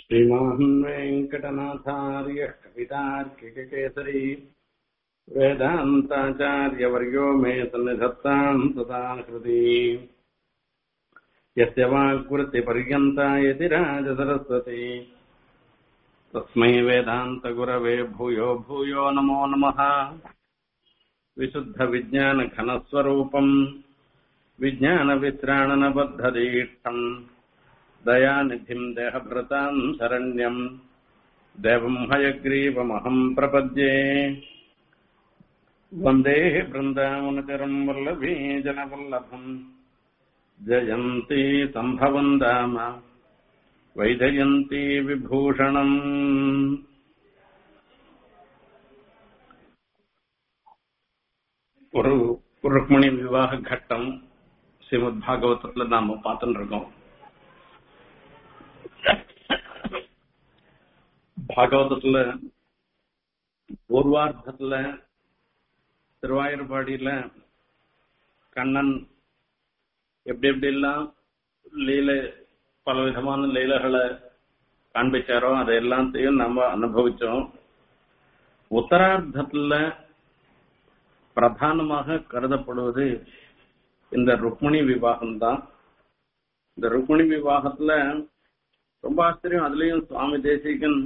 श्रीमान् वेङ्कटनाथार्यः कवितार्किककेसरी वेदान्ताचार्यवर्यो मे सन्निधत्ताम् तथा हृदि यस्य वाक्वृत्तिपर्यन्ता यतिराजसरस्वती तस्मै वेदान्तगुरवे भूयो भूयो नमो नमः विशुद्धविज्ञानघनस्वरूपम् विज्ञानवित्राणनबद्धदीक्षम् दयानिधिम् देहभृताम् शरण्यम् देवम् हयग्रीवमहम् प्रपद्ये वन्दे बृन्दावनचरम् वल्लभी जनवल्लभम् जयन्ती सम्भवम् दाम वैजयन्ती विभूषणम् ஒரு ஒரு ருக்மணி விவாக கட்டம் ஸ்ரீமத் பாகவதத்துல நாம பார்த்துட்டு இருக்கோம் பாகவதத்துல பூர்வார்த்தத்துல திருவாயூர்பாடியில கண்ணன் எப்படி எப்படி எல்லாம் லீலை பல விதமான லீலைகளை காண்பிச்சாரோ அதை எல்லாத்தையும் நம்ம அனுபவிச்சோம் உத்தரார்த்தத்துல பிரதானமாக கருதப்படுவது இந்த ருக்மிணி விவாகம் தான் இந்த ருக்மிணி விவாகத்துல ரொம்ப ஆச்சரியம் அதுலயும் சுவாமி தேசிகன்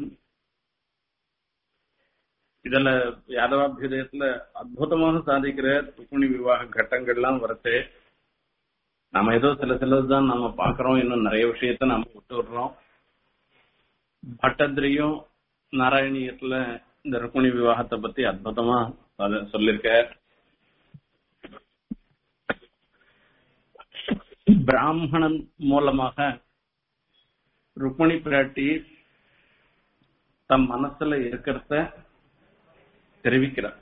இதுல யாதவாபியுதயத்துல அற்புதமாக சாதிக்கிற ருக்மிணி விவாக கட்டங்கள்லாம் வரட்டு நாம ஏதோ சில சிலதுதான் நம்ம பாக்குறோம் இன்னும் நிறைய விஷயத்த நாம விட்டு விடுறோம் பட்டத்திரியும் நாராயணியத்துல இந்த ருக்மிணி விவாகத்தை பத்தி அற்புதமா சொல்லிருக்க பிராமணன் மூலமாக ருக்மிணி பிராட்டி தம் மனசுல இருக்கிறத தெரிவிக்கிறார்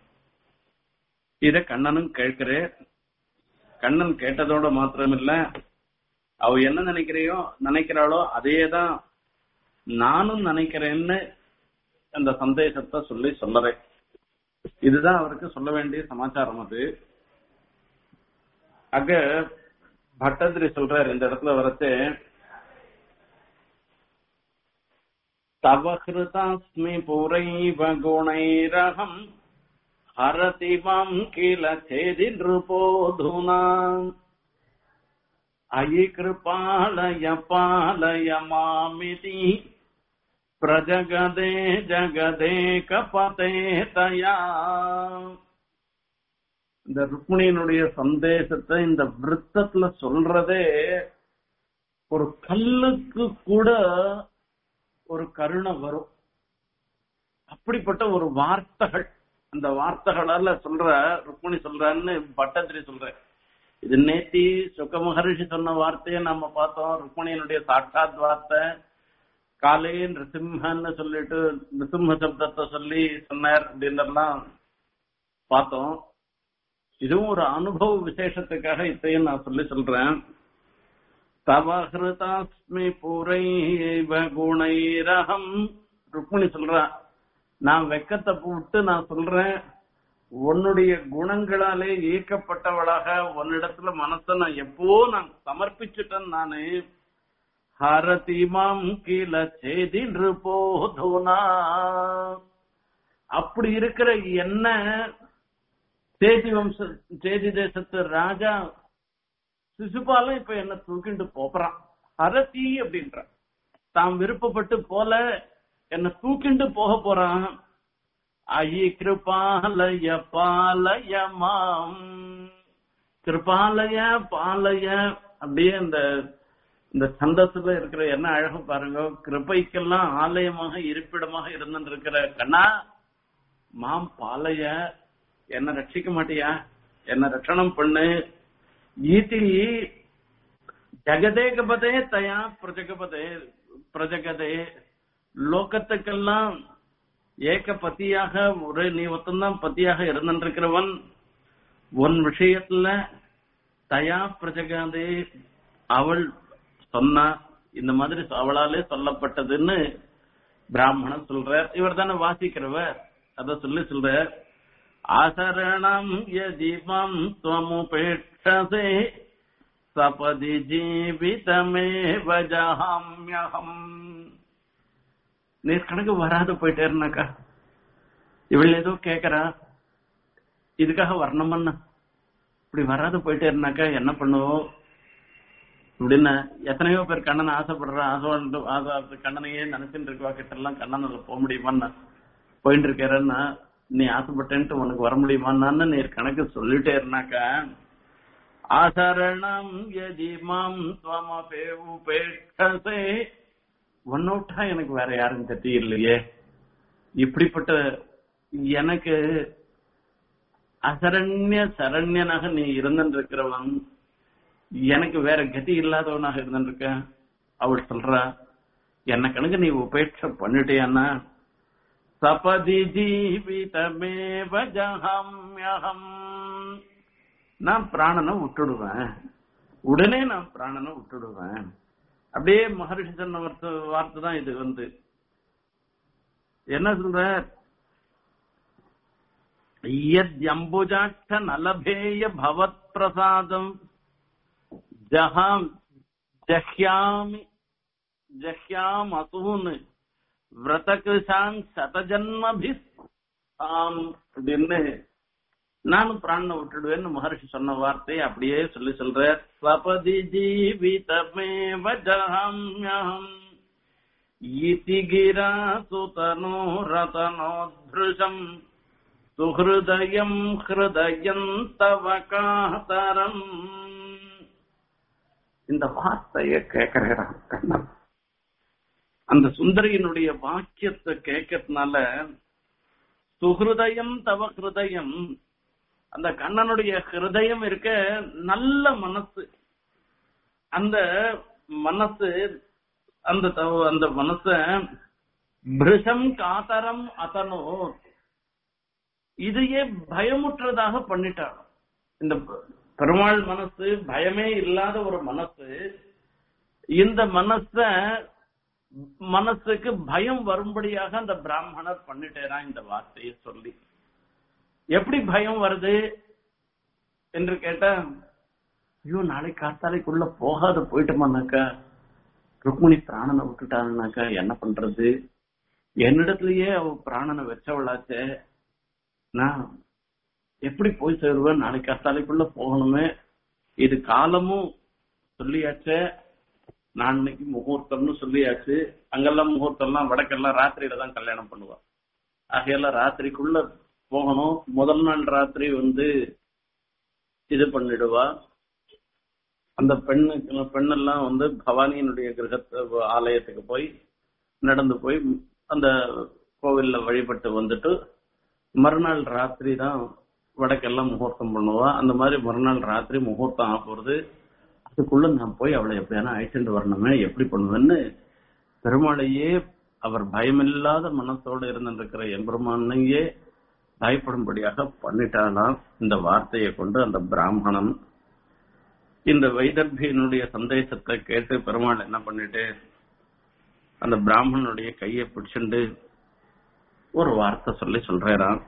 இத கண்ணனும் கேட்கிறேன் கண்ணன் கேட்டதோட மாத்திரமில்ல அவ என்ன நினைக்கிறையோ நினைக்கிறாளோ அதேதான் நானும் நினைக்கிறேன்னு அந்த சந்தேகத்தை சொல்லி சொல்லறேன் இதுதான் அவருக்கு சொல்ல வேண்டிய சமாச்சாரம் அது அங்க பட்டதிரி சொல்றாரு இந்த இடத்துல வரச்சு தவஹிருதாஸ்மி புரைவ குணைரகம் ஹரதி மாம் கில சேதி நிருபோதுனா அயி கிருபாலய பாலய மாமிதி பிரஜகதே ஜகதே கபதே தயா இந்த ருக்மிணியினுடைய சந்தேசத்தை இந்த விருத்தத்துல சொல்றதே ஒரு கல்லுக்கு கூட ஒரு கருணை வரும் அப்படிப்பட்ட ஒரு வார்த்தைகள் அந்த வார்த்தைகளால சொல்ற ருக்மிணி சொல்றான்னு பட்டத்திரி சொல்ற இது நேத்தி சுக மகரிஷி சொன்ன வார்த்தையை நம்ம பார்த்தோம் ருக்மிணியினுடைய சாட்சாத் வார்த்தை காலே நிருசிம்மன்னு சொல்லிட்டு நிருசிம்ம சப்தத்தை சொல்லி சொன்னார் அப்படின்னெல்லாம் பார்த்தோம் இதுவும் ஒரு அனுபவ விசேஷத்துக்காக இத்தையும் நான் சொல்லி சொல்றேன் தவஹிருதாஸ்மி புரைவ குணைரகம் ருக்மிணி சொல்றா நான் வெக்கத்தை விட்டு நான் சொல்றேன் உன்னுடைய குணங்களாலே ஈர்க்கப்பட்டவளாக உன்னிடத்துல மனசை நான் எப்போ நான் சமர்ப்பிச்சுட்டேன் நானு ஹரதிமாம் கீழ சேதி போதுனா அப்படி இருக்கிற என்ன சேதி வம்ச சேதி தேசத்து ராஜா சிசுபாலம் இப்ப என்ன தூக்கிட்டு போறான் ஹரதி அப்படின்ற தாம் விருப்பப்பட்டு போல என்ன தூக்கிண்டு போக போறான் ஐ கிருபாலய பாலய மாம் கிருபாலய பாலய அப்படியே இந்த இந்த சந்தத்துல இருக்கிற என்ன அழகு பாருங்க கிருபைக்கெல்லாம் ஆலயமாக இருப்பிடமாக இருந்திருக்கிற கண்ணா மாம் பாலய என்ன ரட்சிக்க மாட்டியா என்ன ரட்சணம் பண்ணு ஈட்டி ஜெகதேகபதே தயா பிரஜகபதே பிரஜகதே லோகத்துக்கெல்லாம் ஏக பத்தியாக ஒரு நீ ஒத்தந்தான் பத்தியாக இருந்திருக்கிறவன் உன் விஷயத்துல தயா பிரஜகாதே அவள் சொன்னா இந்த மாதிரி அவளாலே சொல்லப்பட்டதுன்னு பிராமணன் சொல்றார் இவர் தானே வாசிக்கிறவர் அத சொல்லி சொல்ற ஆசரணம் யதிமம் துவமுபேட்சசே சபதி ஜீவிதமேவ ஜஹாம்யகம் நேர் கணக்கு வராது போயிட்டேருனாக்கா இவள் ஏதோ கேக்குறா இதுக்காக வரணுமன்னா இப்படி வராது போயிட்டே இருந்தாக்கா என்ன பண்ணுவோம் இப்படின்னு எத்தனையோ பேர் கண்ணனை ஆசைப்படுற ஆசை ஆசை கண்ணனையே நினைச்சுட்டு இருக்கவா கிட்ட எல்லாம் கண்ணனில் போக முடியுமான்னா போயிட்டு இருக்கிறேன்னா நீ ஆசைப்பட்டேன்ட்டு உனக்கு வர முடியுமான்னு நீ கணக்கு சொல்லிட்டே இருந்தாக்கா ஆசரணம் எதி மாம் துவமபே உபேட்சசே ஒன்னோட்டா எனக்கு வேற யாரும் தெரியலையே இப்படிப்பட்ட எனக்கு அசரண்ய சரண்யனாக நீ இருந்திருக்கிறவன் எனக்கு வேற கதி இல்லாதவனாக இருந்திருக்க அவள் சொல்றா என்ன கணக்கு நீ உபேட்ச பண்ணிட்டேன்னா சபதி ஜீவிதமேவ ஜஹம்யஹம் நான் பிராணனை விட்டுடுவேன் உடனே நான் பிராணனை விட்டுடுவேன் அப்படியே மகரிஷி சொன்ன வார்த்தை வார்த்தை தான் இது வந்து என்ன சொல்ற யத்யம்புஜாட்ச நலபேய பவத் பிரசாதம் ஜஹாம் ஜஹ்யாமி ஜஹ்யாம் அசூன் விரதகிருஷான் சதஜன்மபிஸ்தாம் அப்படின்னு நானும் பிராணனை விட்டுடுவேன்னு மகர்ஷி சொன்ன வார்த்தையை அப்படியே சொல்லி சொல்ற ஸ்வபதி ஜீவிதமேவ ஜஹம்யம் இதி கிரா சுதனோ ரதனோத்ருஷம் சுஹிருதயம் ஹிருதயம் தவ காதரம் இந்த வார்த்தைய கேட்கிறான் கண்ணன் அந்த சுந்தரியினுடைய வாக்கியத்தை கேட்கறதுனால சுஹிருதயம் தவ ஹிருதயம் அந்த கண்ணனுடைய ஹிருதயம் இருக்க நல்ல மனசு அந்த மனசு அந்த தவ- அந்த மனச பிருஷம் காதரம் அதனோ இதையே பயமுற்றதாக பண்ணிட்டாள் இந்த பெருமாள் மனசு பயமே இல்லாத ஒரு மனசு இந்த மனச மனசுக்கு பயம் வரும்படியாக அந்த பிராமணர் பண்ணிட்டேரா இந்த வார்த்தையை சொல்லி எப்படி பயம் வருது என்று கேட்டா ஐயோ நாளைக்கு காத்தாலைக்குள்ள போகாத போயிட்டோமானாக்கா ருக்மிணி பிராணனை விட்டுட்டான்னாக்கா என்ன பண்றது என்னிடத்திலேயே அவ பிராணனை வச்சவளாச்சே நான் எப்படி போய் சேருவேன் நாளைக்கு காத்தாலைக்குள்ள போகணுமே இது காலமும் சொல்லியாச்சே நான் இன்னைக்கு முகூர்த்தம்னு சொல்லியாச்சு அங்கெல்லாம் முகூர்த்தம்லாம் வடக்கெல்லாம் ராத்திரியில தான் கல்யாணம் பண்ணுவா ஆகையெல்லாம் ராத்திரிக்குள்ள போகணும் முதல் நாள் ராத்திரி வந்து இது பண்ணிடுவா அந்த பெண்ணுக்கு பெண்ணெல்லாம் வந்து பவானியினுடைய கிரகத்து ஆலயத்துக்கு போய் நடந்து போய் அந்த கோவில்ல வழிபட்டு வந்துட்டு மறுநாள் ராத்திரி தான் வடக்கெல்லாம் முகூர்த்தம் பண்ணுவா அந்த மாதிரி மறுநாள் ராத்திரி முகூர்த்தம் ஆக போறது அதுக்குள்ள நான் போய் அவளை எப்படியான அழைச்சிட்டு வரணுமே எப்படி பண்ணுவேன்னு பெருமாளையே அவர் பயமில்லாத மனசோடு இருந்திருக்கிற எம்பெருமானையே பயப்படும்படியாக பண்ணிட்டாலாம் இந்த வார்த்தையை கொண்டு அந்த பிராமணன் இந்த வைதர்பியனுடைய சந்தேசத்தை கேட்டு பெருமாள் என்ன பண்ணிட்டு அந்த பிராமணனுடைய கையை பிடிச்சுண்டு ஒரு வார்த்தை சொல்லி சொல்றாராம்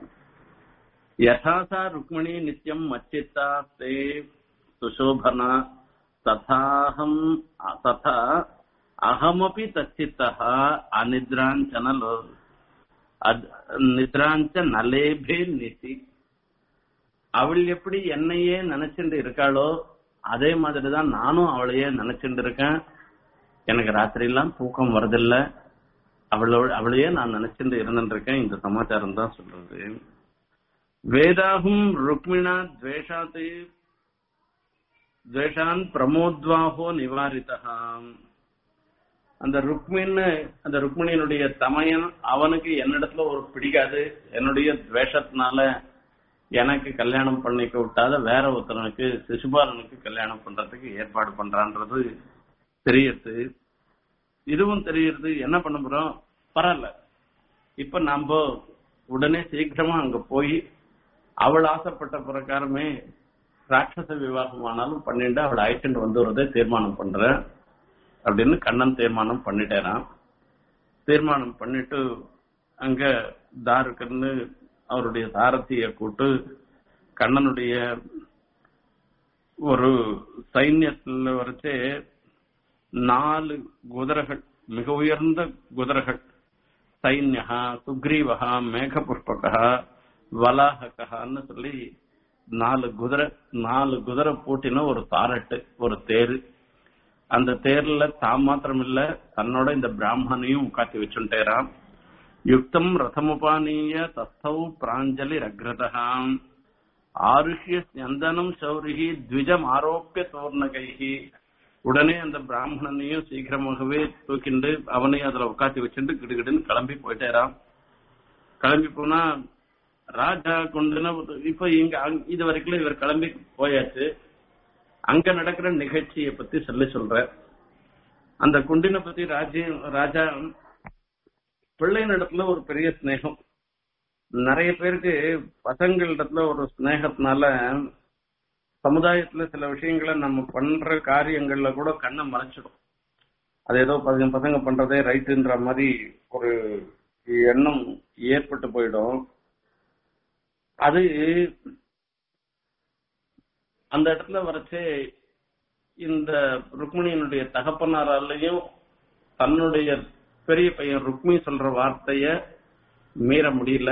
யதாசா ருக்மிணி நித்யம் மச்சித்தா தே சுசோபனா ததாஹம் ததா அகமபி தச்சித்தः அனித்ராஞ்சனலோ அத்- நித்ராஞ்ச நலேபே நிதி அவள் எப்படி என்னையே நினைச்சுட்டு இருக்காளோ அதே மாதிரிதான் நானும் அவளையே நினைச்சுட்டு இருக்கேன் எனக்கு ராத்திரி எல்லாம் தூக்கம் வரதில்ல அவளோட அவளையே நான் நினைச்சுட்டு இருந்துட்டு இருக்கேன் இந்த சமாச்சாரம் தான் சொல்றது வேதாகும் ருக்மிணா துவேஷாத் துவேஷான் பிரமோத்வாஹோ நிவாரிதா அந்த ருக்மின்னு அந்த ருக்மிணியினுடைய தமையன் அவனுக்கு என்னிடத்துல ஒரு பிடிக்காது என்னுடைய துவேஷத்தினால எனக்கு கல்யாணம் பண்ணிக்க விட்டாத வேற ஒருத்தனுக்கு சிசுபாலனுக்கு கல்யாணம் பண்றதுக்கு ஏற்பாடு பண்றான்றது தெரியுது இதுவும் தெரியுது என்ன பண்ண போறோம் பரவாயில்ல இப்ப நாம உடனே சீக்கிரமா அங்க போய் அவள் ஆசைப்பட்ட பிரகாரமே ராட்சச விவாகம் ஆனாலும் பண்ணிட்டு அவளை அழைச்சிட்டு வந்து வரதை தீர்மானம் பண்றேன் அப்படின்னு கண்ணன் தீர்மானம் பண்ணிட்டேரான் தீர்மானம் பண்ணிட்டு அங்க தாருக்குன்னு அவருடைய சாரதிய கூட்டு கண்ணனுடைய ஒரு சைன்யத்துல வரைச்சே நாலு குதிரைகள் மிக உயர்ந்த குதிரைகள் சைன்யா சுக்ரீவகா மேகபுஷ்பகா வலாஹகான்னு சொல்லி நாலு குதிரை நாலு குதிரை பூட்டின ஒரு தாரட்டு ஒரு தேரு அந்த தேர்ல தான் மாத்திரம் இல்ல தன்னோட இந்த பிராமணனையும் உட்காத்தி வச்சுட்டேராம் யுக்தம் ரதமுபானீய தஸ்தௌ பிராஞ்சலி ரக்ரதகாம் ஆருஷ்ய ஸ்யந்தனம் சௌரிகி த்விஜம் ஆரோப்பிய தோர்ணகைகி உடனே அந்த பிராமணனையும் சீக்கிரமாகவே தூக்கிண்டு அவனையும் அதுல உட்காத்தி வச்சுட்டு கிடுகிடுன்னு கிளம்பி போயிட்டேராம் கிளம்பி போனா ராஜா கொண்டுனா இப்ப இங்க அங்க- இது வரைக்கும் இவர் கிளம்பி போயாச்சு அங்க நடக்கிற நிகழ்ச்சியை பத்தி சொல்லி சொல்ற அந்த குண்டினை பத்தி ராஜ்ய ராஜா பிள்ளைகளிடத்துல ஒரு பெரிய ஸ்நேகம் நிறைய பேருக்கு பசங்களிடத்துல ஒரு ஸ்நேகத்தினால சமுதாயத்துல சில விஷயங்களை நம்ம பண்ற காரியங்கள்ல கூட கண்ணை மறைச்சிடும் அது ஏதோ பசங்க பசங்க பண்றதே ரைட்டுன்ற மாதிரி ஒரு எண்ணம் ஏற்பட்டு போயிடும் அது அந்த இடத்துல வரைச்சே இந்த ருக்மிணியினுடைய தகப்பனாராலையும் தன்னுடைய பெரிய பையன் ருக்மி சொல்ற வார்த்தைய மீற முடியல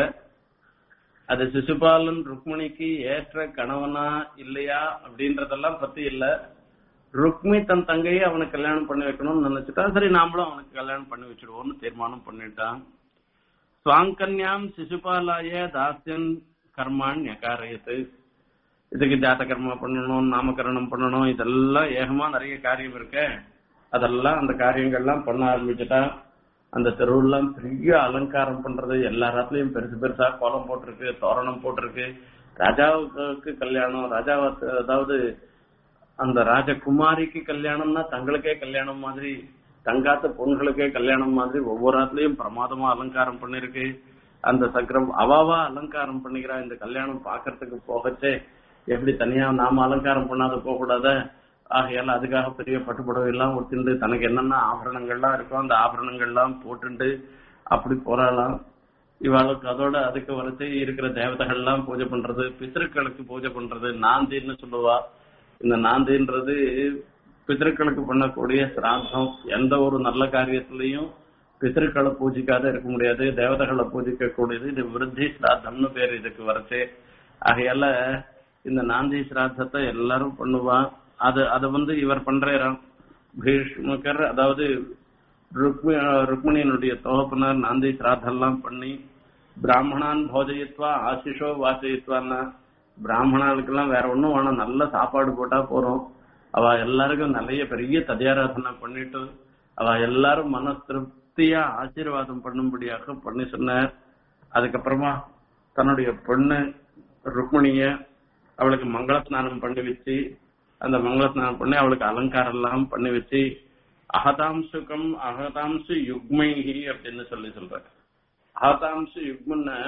அது சிசுபாலன் ருக்மிணிக்கு ஏற்ற கணவனா இல்லையா அப்படின்றதெல்லாம் பத்தி இல்ல ருக்மி தன் தங்கையை அவனுக்கு கல்யாணம் பண்ணி வைக்கணும்னு நினைச்சிட்டா சரி நாமளும் அவனுக்கு கல்யாணம் பண்ணி வச்சிடுவோம்னு தீர்மானம் பண்ணிட்டான் சுவாங்கன்யாம் சிசுபாலாய தாஸ்யன் கர்மான் யகாரயத்து இதுக்கு ஜாத கர்மா பண்ணணும் நாமகரணம் பண்ணணும் இதெல்லாம் ஏகமா நிறைய காரியம் இருக்க அதெல்லாம் அந்த காரியங்கள்லாம் பண்ண ஆரம்பிச்சுட்டா அந்த தெருவெல்லாம் பெரிய அலங்காரம் பண்றது எல்லா இடத்துலயும் பெருசு பெருசா கோலம் போட்டிருக்கு தோரணம் போட்டிருக்கு ராஜாவுக்கு கல்யாணம் ராஜாவை அதாவது அந்த ராஜகுமாரிக்கு கல்யாணம்னா தங்களுக்கே கல்யாணம் மாதிரி தங்காத்த பொண்களுக்கே கல்யாணம் மாதிரி ஒவ்வொரு இடத்துலயும் பிரமாதமா அலங்காரம் பண்ணிருக்கு அந்த சக்கரம் அவாவா அலங்காரம் பண்ணிக்கிறா இந்த கல்யாணம் பாக்குறதுக்கு போகச்சே எப்படி தனியா நாம அலங்காரம் பண்ணாத போக கூடாத ஆகையால அதுக்காக பெரிய பட்டுப்புடவை எல்லாம் ஒத்திண்டு தனக்கு என்னென்ன ஆபரணங்கள்லாம் இருக்கோ அந்த ஆபரணங்கள்லாம் போட்டுண்டு அப்படி போறாளாம் இவாளுக்கு அதோட அதுக்கு வரைச்சு இருக்கிற தேவதைகள்லாம் பூஜை பண்றது பித்திருக்களுக்கு பூஜை பண்றது நாந்தின்னு சொல்லுவா இந்த நாந்தின்றது பித்திருக்களுக்கு பண்ணக்கூடிய சிராத்தம் எந்த ஒரு நல்ல காரியத்திலையும் பித்திருக்களை பூஜிக்காத இருக்க முடியாது தேவதைகளை பூஜிக்க கூடியது இது விருத்தி சிராத்தம்னு பேர் இதுக்கு வரைச்சு ஆகையால இந்த நாந்தி சிராத்தத்தை எல்லாரும் பண்ணுவா அது அதை வந்து இவர் பண்றாராம் பீஷ்மகர் அதாவது ருக்மி ருக்மிணியனுடைய தோப்பனர் நாந்தி சிராத்தெல்லாம் பண்ணி பிராமணான் போஜயித்வா ஆசிஷோ வாசயித்வான்னா பிராமணர்களுக்கெல்லாம் வேற ஒண்ணும் வேணாம் நல்ல சாப்பாடு போட்டா போறோம் அவ எல்லாருக்கும் நிறைய பெரிய ததியாராதனை பண்ணிட்டு அவ எல்லாரும் மன திருப்தியா ஆசீர்வாதம் பண்ணும்படியாக பண்ணி சொன்னார் அதுக்கப்புறமா தன்னுடைய பொண்ணு ருக்மிணிய அவளுக்கு மங்கள ஸ்நானம் பண்ணி வச்சு அந்த மங்கள ஸ்நானம் பண்ணி அவளுக்கு அலங்காரம் எல்லாம் பண்ணி வச்சு அகதாம்சுகம் அகதாம்சு யுக்மைஹி அப்படின்னு சொல்லி சொல்ற அகதாம்சு யுக்மன்னு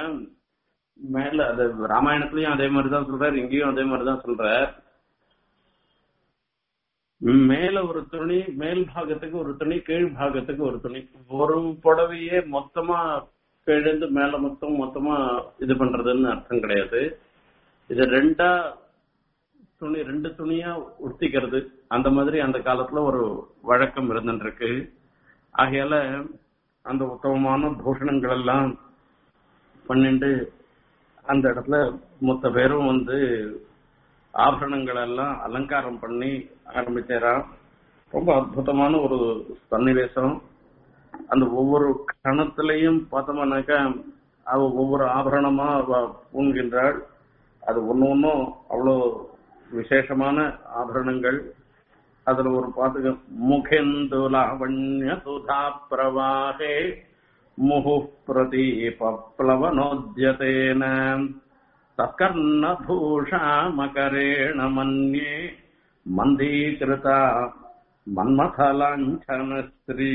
மேல அது ராமாயணத்திலயும் அதே மாதிரிதான் சொல்றாரு இங்கேயும் அதே மாதிரிதான் சொல்றார் மேல ஒரு துணி மேல் பாகத்துக்கு ஒரு துணி கீழ் பாகத்துக்கு ஒரு துணி ஒரு புடவையே மொத்தமா கிழந்து மேல மொத்தம் மொத்தமா இது பண்றதுன்னு அர்த்தம் கிடையாது இது ரெண்டா துணி ரெண்டு துணியா உடுத்திக்கிறது அந்த மாதிரி அந்த காலத்துல ஒரு வழக்கம் இருந்துருக்கு ஆகையால அந்த உத்தமமான பூஷணங்கள் எல்லாம் பண்ணிட்டு அந்த இடத்துல மொத்த பேரும் வந்து ஆபரணங்கள் எல்லாம் அலங்காரம் பண்ணி ஆரம்பிச்சாராம் ரொம்ப அற்புதமான ஒரு சன்னிவேசம் அந்த ஒவ்வொரு கணத்திலையும் பார்த்தோம்னாக்கா அவ ஒவ்வொரு ஆபரணமா அவ பூண்கின்றாள் அது ஒண்ணு ஒன்னும் அவ்வளோ விசேஷமான ஆபரணங்கள் அதுல ஒரு பாத்துக்க முகேந்து லாவண்ய சுதா பிரவாகே முகு பிரதீப பிளவனோத்யதேன சக்கர்ணபூஷா மகரேண மன்யே மந்தீகிருதா மன்மதலாஞ்சன ஸ்ரீ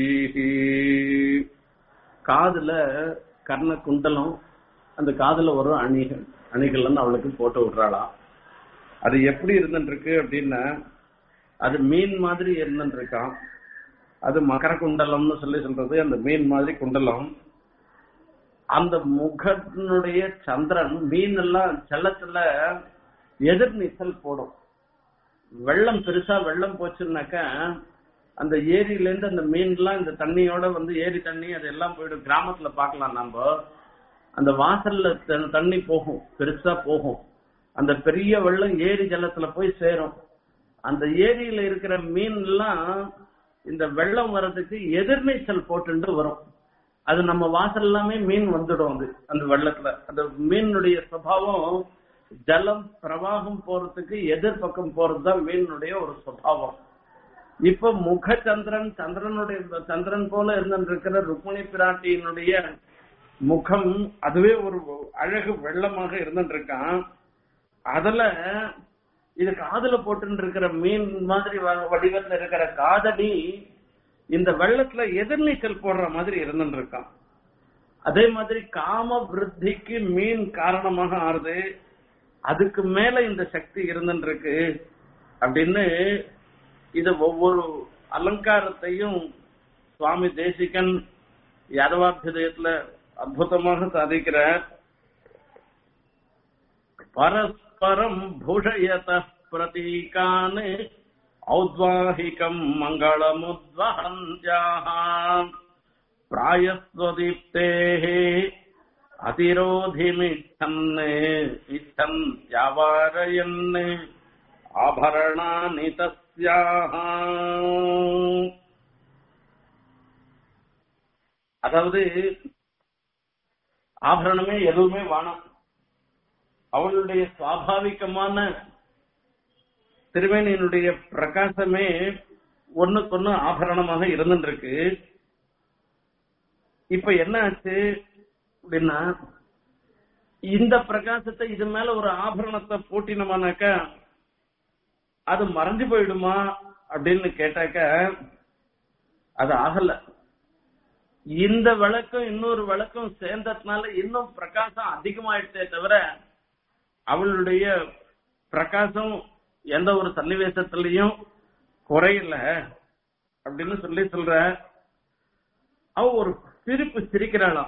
காதுல கர்ண குண்டலம் அந்த காதுல ஒரு அணிகள் அணிகள்னு அவளுக்கு போட்டு விடுறாளாம் அது எப்படி இருந்துருக்கு அப்படின்னா அது மீன் மாதிரி இருந்துருக்கான் அது மகர குண்டலம்னு சொல்லி சொல்றது அந்த மீன் மாதிரி குண்டலம் அந்த முகனுடைய சந்திரன் மீன் எல்லாம் செல்லத்துல எதிர் நீச்சல் போடும் வெள்ளம் பெருசா வெள்ளம் போச்சுன்னாக்கா அந்த ஏரியில இருந்து அந்த மீன்லாம் இந்த தண்ணியோட வந்து ஏரி தண்ணி அதெல்லாம் போயிடும் கிராமத்துல பார்க்கலாம் நம்ம அந்த வாசல்ல த- தண்ணி போகும் பெருசா போகும் அந்த பெரிய வெள்ளம் ஏரி ஜலத்துல போய் சேரும் அந்த ஏரியில இருக்கிற மீன் எல்லாம் இந்த வெள்ளம் வர்றதுக்கு எதிர்நீச்சல் போட்டுண்டு வரும் அது நம்ம வாசல் எல்லாமே மீன் வந்துடும் அது அந்த வெள்ளத்துல அந்த மீனுடைய சுபாவம் ஜலம் பிரவாகம் போறதுக்கு எதிர்பக்கம் போறதுதான் மீனுடைய ஒரு சுபாவம் இப்ப முக சந்திரன் சந்திரனுடைய சந்திரன் போல இருந்திருக்கிற ருக்மிணி பிராட்டியினுடைய முகம் அதுவே ஒரு அழகு வெள்ளமாக இருந்துருக்கான் அதுல இது காதுல போட்டு இருக்கிற மீன் மாதிரி வ- வடிவத்துல இருக்கிற காதடி இந்த வெள்ளத்துல எதிர்நீச்சல் போடுற மாதிரி இருந்துட்டு இருக்கான் அதே மாதிரி காம விருத்திக்கு மீன் காரணமாக ஆறுது அதுக்கு மேல இந்த சக்தி இருந்துட்டு இருக்கு அப்படின்னு இது ஒவ்வொரு அலங்காரத்தையும் சுவாமி தேசிகன் யாதவாபியுதயத்துல அற்புதமாக சாதிக்கிறார் பரஸ்பரம் பூஷயத பிரதீகான் ஔத்வாஹிகம் மங்களமுத்வஹந்த்யாः प्रायस्वदीप्तेः अतिरोधिमिच्छन् इच्छन् यावारयन् आभरणानि तस्याः அதாவது ஆபரணமே எதுவுமே வேணாம் அவளுடைய சுவாபாவிகமான திருவேணியினுடைய பிரகாசமே ஒண்ணுக்கொன்னு ஆபரணமாக இருந்துருக்கு இப்ப என்ன ஆச்சு அப்படின்னா இந்த பிரகாசத்தை இது மேல ஒரு ஆபரணத்தை போட்டினோமானாக்கா அது மறைஞ்சு போயிடுமா அப்படின்னு கேட்டாக்க அது ஆகல இந்த விளக்கும் இன்னொரு விளக்கும் சேர்ந்ததுனால இன்னும் பிரகாசம் அதிகமாயிடுச்சே தவிர அவளுடைய பிரகாசம் எந்த ஒரு சன்னிவேசத்திலையும் குறையல அப்படின்னு சொல்லி சொல்ற அவ ஒரு சிரிப்பு சிரிக்கிறாளாம்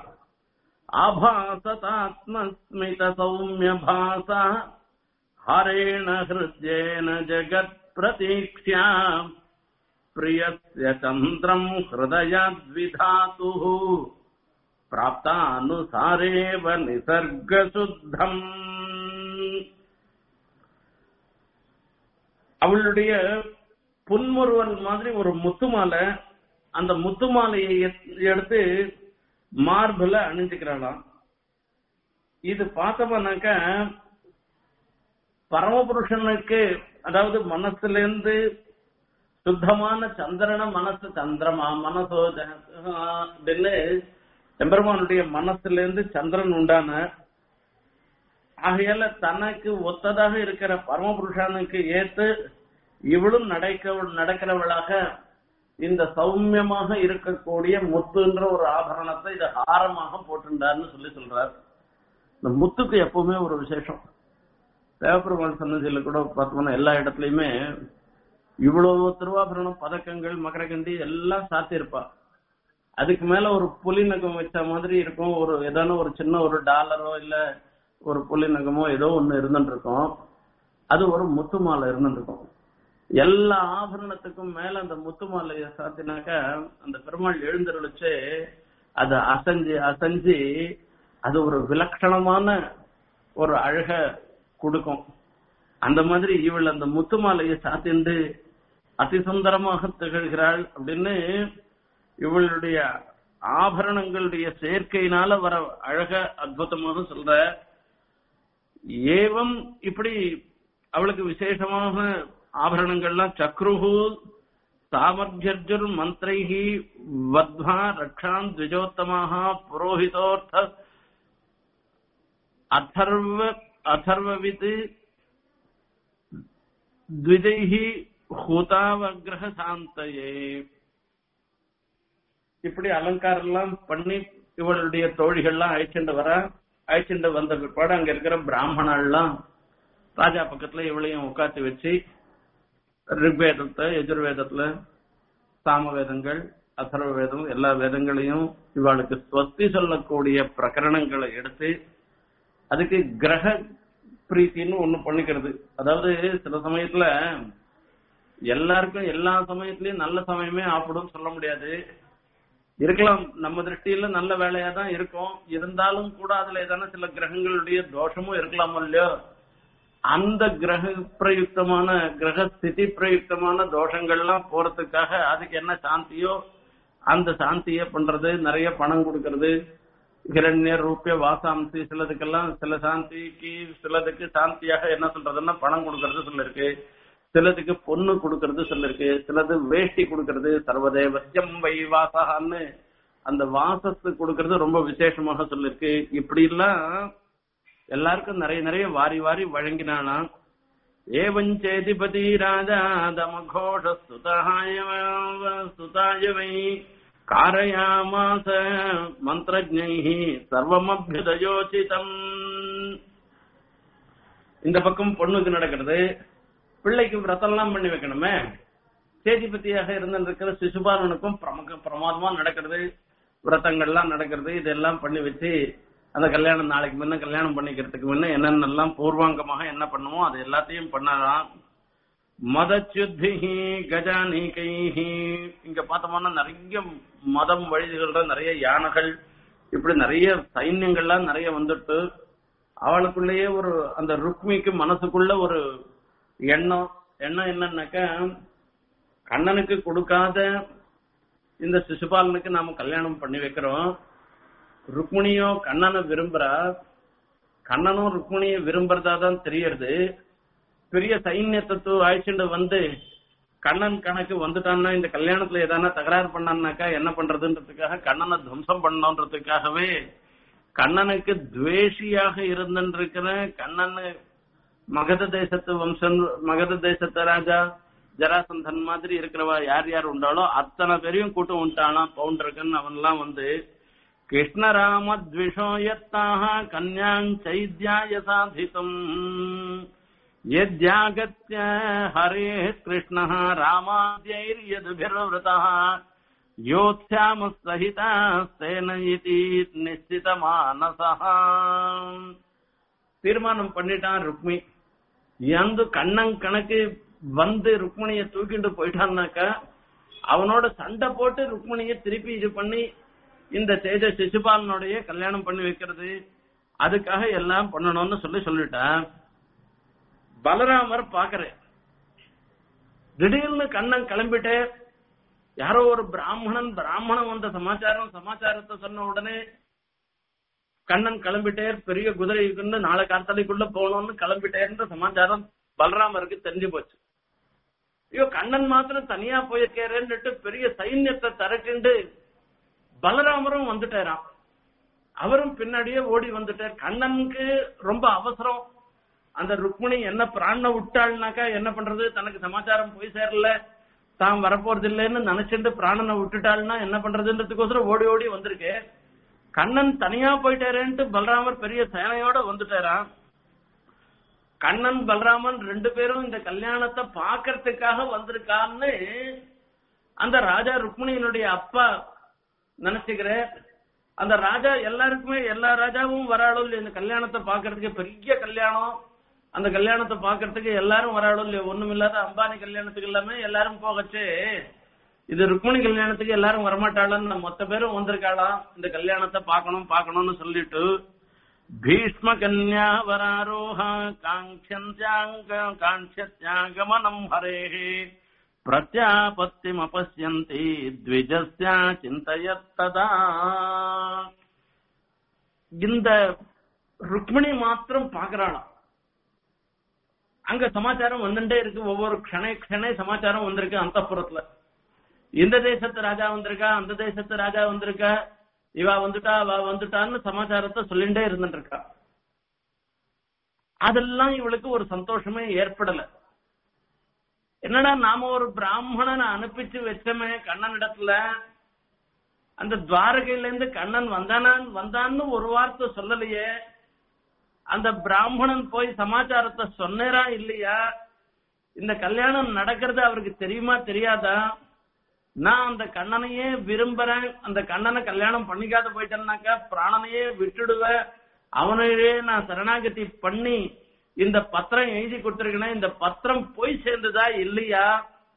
ஆபாசதாத்மஸ்மித சௌமிய பாசா ஹரேண ஹிருத்யேன ஜகத் பிரதீக்ஷ்யா பிரியஸ்ய சந்திரம் ஹிருதயாத்விதாத்து பிராப்தானுசாரேவ நிசர்கசுத்தம் அவளுடைய புன்முறுவல் மாதிரி ஒரு முத்து மாலை அந்த முத்து மாலையை எத்- எடுத்து மார்புல அணிஞ்சுக்கிறாளாம் இது பார்த்தோம்னாக்க பரமபுருஷனுக்கு அதாவது மனசுல இருந்து சுத்தமான சந்திரன மனசு சந்திரமா மனசோ ஜ- அப்படின்னு எம்பெருமானுடைய மனசுல இருந்து சந்திரன் உண்டான ஆகையால தனக்கு ஒத்ததாக இருக்கிற பரமபுருஷனுக்கு ஏத்து இவளும் நடக்க நடக்கிறவளாக இந்த சௌமியமாக இருக்கக்கூடிய முத்துன்ற ஒரு ஆபரணத்தை இத ஹாரமாக போட்டுண்டார்னு சொல்லி சொல்றார் இந்த முத்துக்கு எப்பவுமே ஒரு விசேஷம் தேவப்பெருமாள் சன்னதியில கூட பார்த்தோம்னா எல்லா இடத்துலயுமே இவ்வளவு திருவாபரணம் பதக்கங்கள் மகரகண்டி எல்லாம் சாத்தியிருப்பா அதுக்கு மேல ஒரு புலி நகம் வச்ச மாதிரி இருக்கும் ஒரு ஏதான ஒரு சின்ன ஒரு டாலரோ இல்ல ஒரு புலி நகமோ ஏதோ ஒண்ணு இருந்துட்டு இருக்கும் அது ஒரு முத்து மாலை இருந்துட்டு இருக்கும் எல்லா ஆபரணத்துக்கும் மேல அந்த முத்து மாலையை சாத்தினாக்க அந்த பெருமாள் எழுந்தருளிச்சு அது அசைஞ்சு அசைஞ்சு அது ஒரு விலட்சணமான ஒரு அழக கொடுக்கும் அந்த மாதிரி இவள் அந்த முத்து மாலையை சாத்திண்டு அதிசுந்தரமாக திகழ்கிறாள் அப்படின்னு இவளுடைய ஆபரணங்களுடைய சேர்க்கையினால வர அழக அற்புதமாக சொல்ற ஏவம் இப்படி அவளுக்கு விசேஷமாக ஆபரணங்கள்லாம் சக்ருஹு சாமர்த்தியர்ஜுர் மந்திரைஹி வத்வா ரக்ஷான் த்விஜோத்தமாக புரோஹிதோர்த்த அதர்வ அதர்வவித் த்விஜைஹி ஹூதாவகிரக சாந்தயே இப்படி அலங்காரம் எல்லாம் பண்ணி இவளுடைய தோழிகள்லாம் அழைச்சிட்டு வர அழைச்சிட்டு வந்த பிற்பாடு அங்க இருக்கிற பிராமணர்லாம் ராஜா பக்கத்துல இவளையும் உட்காந்து வச்சு ரிக்வேதத்தை எஜுர்வேதத்துல சாம வேதங்கள் அதர்வ வேதம் எல்லா வேதங்களையும் இவளுக்கு ஸ்வஸ்தி சொல்லக்கூடிய பிரகரணங்களை எடுத்து அதுக்கு கிரக பிரீத்தின்னு ஒண்ணு பண்ணிக்கிறது அதாவது சில சமயத்துல எல்லாருக்கும் எல்லா சமயத்திலயும் நல்ல சமயமே ஆப்பிடும் சொல்ல முடியாது இருக்கலாம் நம்ம திருஷ்டியில நல்ல வேலையா தான் இருக்கும் இருந்தாலும் கூட அதுல ஏதான சில கிரகங்களுடைய தோஷமும் இருக்கலாம் இல்லையோ அந்த கிரக பிரயுக்தமான கிரக ஸ்திதி பிரயுக்தமான தோஷங்கள்லாம் போறதுக்காக அதுக்கு என்ன சாந்தியோ அந்த சாந்தியை பண்றது நிறைய பணம் கொடுக்கறது கிரண்யர் ரூபிய வாசாம்சி சிலதுக்கெல்லாம் சில சாந்திக்கு சிலதுக்கு சாந்தியாக என்ன சொல்றதுன்னா பணம் கொடுக்கறது சொல்லிருக்கு சிலதுக்கு பொண்ணு கொடுக்கறது சொல்லிருக்கு சிலது வேஷ்டி கொடுக்கறது சர்வதேவசியம் வை வாசகான்னு அந்த வாசத்து கொடுக்கறது ரொம்ப விசேஷமாக சொல்லிருக்கு இப்படி எல்லாம் எல்லாருக்கும் நிறைய நிறைய வாரி வாரி வழங்கினானா ஏவஞ்சேதிபதி ராஜா தமகோஷ சுதாய வை காரயாமாச மந்திரஜை சர்வமபியுதயோசிதம் இந்த பக்கம் பொண்ணுக்கு நடக்கிறது பிள்ளைக்கு விரதம்லாம் பண்ணி வைக்கணுமே சேதிபதியாக இருந்திருக்கிற சிசுபாலனுக்கும் பிரமுக பிரமாதமா நடக்கிறது விரதங்கள்லாம் நடக்கிறது இதெல்லாம் பண்ணி வச்சு அந்த கல்யாணம் நாளைக்கு முன்ன கல்யாணம் பண்ணிக்கிறதுக்கு முன்ன என்னென்னலாம் பூர்வாங்கமாக என்ன பண்ணுமோ அது எல்லாத்தையும் பண்ணலாம் மதச்சுத்தி கஜானிகைஹி இங்க பார்த்தோம்னா நிறைய மதம் வழிகள்ல நிறைய யானைகள் இப்படி நிறைய சைன்யங்கள்லாம் நிறைய வந்துட்டு அவளுக்குள்ளேயே ஒரு அந்த ருக்மிக்கு மனசுக்குள்ள ஒரு எண்ணம் எண்ணம் என்னன்னாக்க கண்ணனுக்கு கொடுக்காத இந்த சிசுபாலனுக்கு நாம கல்யாணம் பண்ணி வைக்கிறோம் ருக்மிணியோ கண்ணனை விரும்புறா கண்ணனும் ருக்மிணியை விரும்புறதா தான் தெரியறது பெரிய சைன்யத்தை அழைச்சிட்டு வந்து கண்ணன் கணக்கு வந்துட்டான்னா இந்த கல்யாணத்துல ஏதானா தகராறு பண்ணான்னாக்கா என்ன பண்றதுன்றதுக்காக கண்ணனை துவம்சம் பண்ணணுன்றதுக்காகவே கண்ணனுக்கு துவேஷியாக இருந்திருக்கிற கண்ணன் மகத தேசத்து வம்சம் மகத தேசத்து ராஜா ஜராசந்தன் மாதிரி இருக்கிறவா யார் யார் உண்டாலோ அத்தனை பேரையும் கூட்டம் உண்டானா பவுண்டருக்குன்னு அவன்லாம் வந்து கிருஷ்ணராமத்விஷோயத்தாக கன்யாஞ்சைத்யாய சாதித்தும் यद्यागत्य हरेः कृष्णः रामाद्यैर्यदुभिर्वृतः योत्स्यामसहितास्तेन इति நிச்சிதமானசः தீர்மானம் பண்ணிட்டான் ருக்மி எந்த கண்ணன் கணக்கு வந்து ருக்மணிய தூக்கிட்டு போயிட்டான்னாக்கா அவனோட சண்டை போட்டு ருக்மணிய திருப்பி இது பண்ணி இந்த தேஜ சிசுபாலனுடைய கல்யாணம் பண்ணி வைக்கிறது அதுக்காக எல்லாம் பண்ணணும்னு சொல்லி சொல்லிட்டான் பலராமர் பாக்குறேன் திடீர்னு கண்ணன் கிளம்பிட்டே யாரோ ஒரு பிராமணன் பிராமணன் வந்த சமாச்சாரம் சமாச்சாரத்தை சொன்ன உடனே கண்ணன் கிளம்பிட்டே பெரிய குதிரைக்குன்னு நாளை கார்த்தாலைக்குள்ள போகணும்னு கிளம்பிட்டேன்ற சமாச்சாரம் பலராமருக்கு தெரிஞ்சு போச்சு ஐயோ கண்ணன் மாத்திரம் தனியா போயிருக்கேன்னு பெரிய சைன்யத்தை திரட்டிண்டு பலராமரும் வந்துட்டாராம் அவரும் பின்னாடியே ஓடி வந்துட்டார் கண்ணனுக்கு ரொம்ப அவசரம் அந்த ருக்மிணி என்ன பிராண விட்டாள்னாக்கா என்ன பண்றது தனக்கு சமாச்சாரம் போய் சேரல தான் வரப்போறது இல்லைன்னு நினைச்சிட்டு பிராணனை விட்டுட்டாள்னா என்ன பண்றதுன்றதுக்கோசரம் ஓடி ஓடி வந்திருக்கு கண்ணன் தனியா போயிட்டாரேன்ட்டு பலராமர் பெரிய சேனையோட வந்துட்டாராம் கண்ணன் பலராமன் ரெண்டு பேரும் இந்த கல்யாணத்தை பாக்கறதுக்காக வந்திருக்கான்னு அந்த ராஜா ருக்மிணியினுடைய அப்பா நினைச்சுக்கிற அந்த ராஜா எல்லாருக்குமே எல்லா ராஜாவும் வராளோ இல்லையா இந்த கல்யாணத்தை பாக்குறதுக்கு பெரிய கல்யாணம் அந்த கல்யாணத்தை பாக்குறதுக்கு எல்லாரும் வராளோ இல்லையா ஒண்ணும் இல்லாத அம்பானி கல்யாணத்துக்கு எல்லாமே எல்லாரும் போகச்சு இது ருக்மிணி கல்யாணத்துக்கு எல்லாரும் வரமாட்டாளான்னு மொத்த பேரும் வந்திருக்காளாம் இந்த கல்யாணத்தை பார்க்கணும் பார்க்கணும்னு சொல்லிட்டு பீஷ்ம கன்யா வராரோஹ காங்க்ஷந்த்யாங்க காங்க்ஷத்யாகமனம் ஹரேஹே பிரத்யாபத்திமபஸ்யந்தி த்விஜஸ்யா சிந்தயத்ததா இந்த ருக்மிணி மாத்திரம் பாக்குறாளாம் அங்க சமாச்சாரம் வந்துட்டே இருக்கு ஒவ்வொரு க்ஷணை க்ஷணை சமாச்சாரம் வந்திருக்கு அந்த இந்த தேசத்து ராஜா வந்திருக்கா அந்த தேசத்து ராஜா வந்திருக்கா இவா வந்துட்டா அவ வந்துட்டான்னு சமாச்சாரத்தை சொல்லிட்டே இருந்துட்டு இருக்கா அதெல்லாம் இவளுக்கு ஒரு சந்தோஷமே ஏற்படல என்னடா நாம ஒரு பிராமணனை அனுப்பிச்சு வச்சோமே கண்ணன் இடத்துல அந்த துவாரகையில இருந்து கண்ணன் வந்தானான் வந்தான்னு ஒரு வார்த்தை சொல்லலையே அந்த பிராமணன் போய் சமாச்சாரத்தை சொன்னேரா இல்லையா இந்த கல்யாணம் நடக்கிறது அவருக்கு தெரியுமா தெரியாதா நான் அந்த கண்ணனையே விரும்புறேன் அந்த கண்ணனை கல்யாணம் பண்ணிக்காத போயிட்டேன்னாக்கா பிராணனையே விட்டுடுவேன் அவனையே நான் சரணாகதி பண்ணி இந்த பத்திரம் எழுதி கொடுத்திருக்கேன் இந்த பத்திரம் போய் சேர்ந்ததா இல்லையா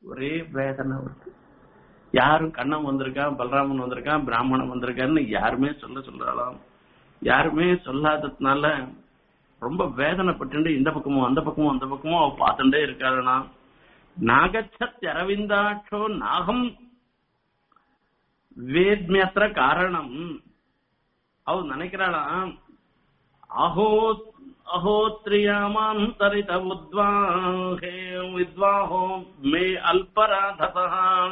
ஒரே வேதனை வருது யாரும் கண்ணன் வந்திருக்கான் பலராமன் வந்திருக்கான் பிராமணன் வந்திருக்கான்னு யாருமே சொல்ல சொல்றாளாம் யாருமே சொல்லாததுனால ரொம்ப வேதனைப்பட்டு இந்த பக்கமும் அந்த பக்கமும் அந்த பக்கமும் அவ பார்த்துட்டே இருக்காருனா நாகச்சத் அரவிந்தாட்சோ நாகம் வேத்மியத்திர காரணம் அவ நினைக்கிறாளாம் அஹோ அஹோத்ரியாமாந்தரித உத்வாஹே வித்வாஹோ மே அல்பராததः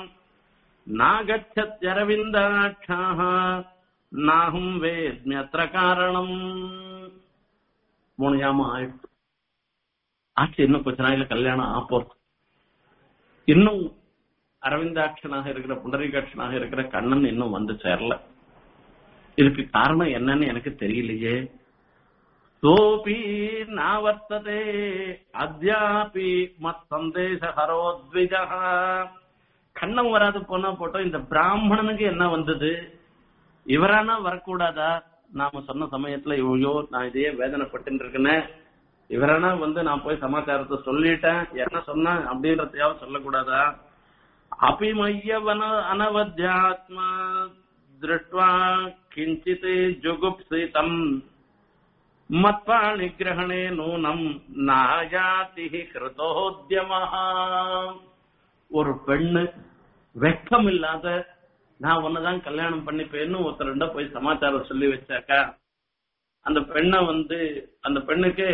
நாகச்சத்யரவிந்தாட்சாः நாகம் வேத்மியத்திர காரணம் மூணு ஜாமம் ஆயிடுச்சு ஆச்சு இன்னும் கொஞ்ச நாளையில கல்யாணம் ஆப்போறது இன்னும் அரவிந்தாட்சனாக இருக்கிற புண்டரீகாட்சனாக இருக்கிற கண்ணன் இன்னும் வந்து சேரல இதுக்கு காரணம் என்னன்னு எனக்கு தெரியலையே சோபி நாவர்த்ததே அத்தியாபி மத் சந்தேச ஹரோத்விஜா கண்ணம் வராது போனா போட்டோம் இந்த பிராமணனுக்கு என்ன வந்தது இவரானா வரக்கூடாதா நாம சொன்ன சமயத்துல ஐயோ நான் இதையே வேதனைப்பட்டு இருக்கேனே இவரானா வந்து நான் போய் சமாச்சாரத்தை சொல்லிட்டேன் என்ன சொன்னேன் அப்படின்றதையாவது சொல்லக்கூடாதா அபிமய்யவன அனவத்தியாத்மா திருஷ்டுவா கிஞ்சித் ஜுகுப்சிதம் மத்வாணி கிரகணே நூனம் நாயாதி கிருதோத்யமஹ ஒரு பெண்ணு வெக்கம் இல்லாத நான் உன்னதான் கல்யாணம் பண்ணிப்பேன்னு ஒருத்தருண்ட போய் சமாச்சாரம் சொல்லி வச்சாக்கா அந்த பெண்ணை வந்து அந்த பெண்ணுக்கு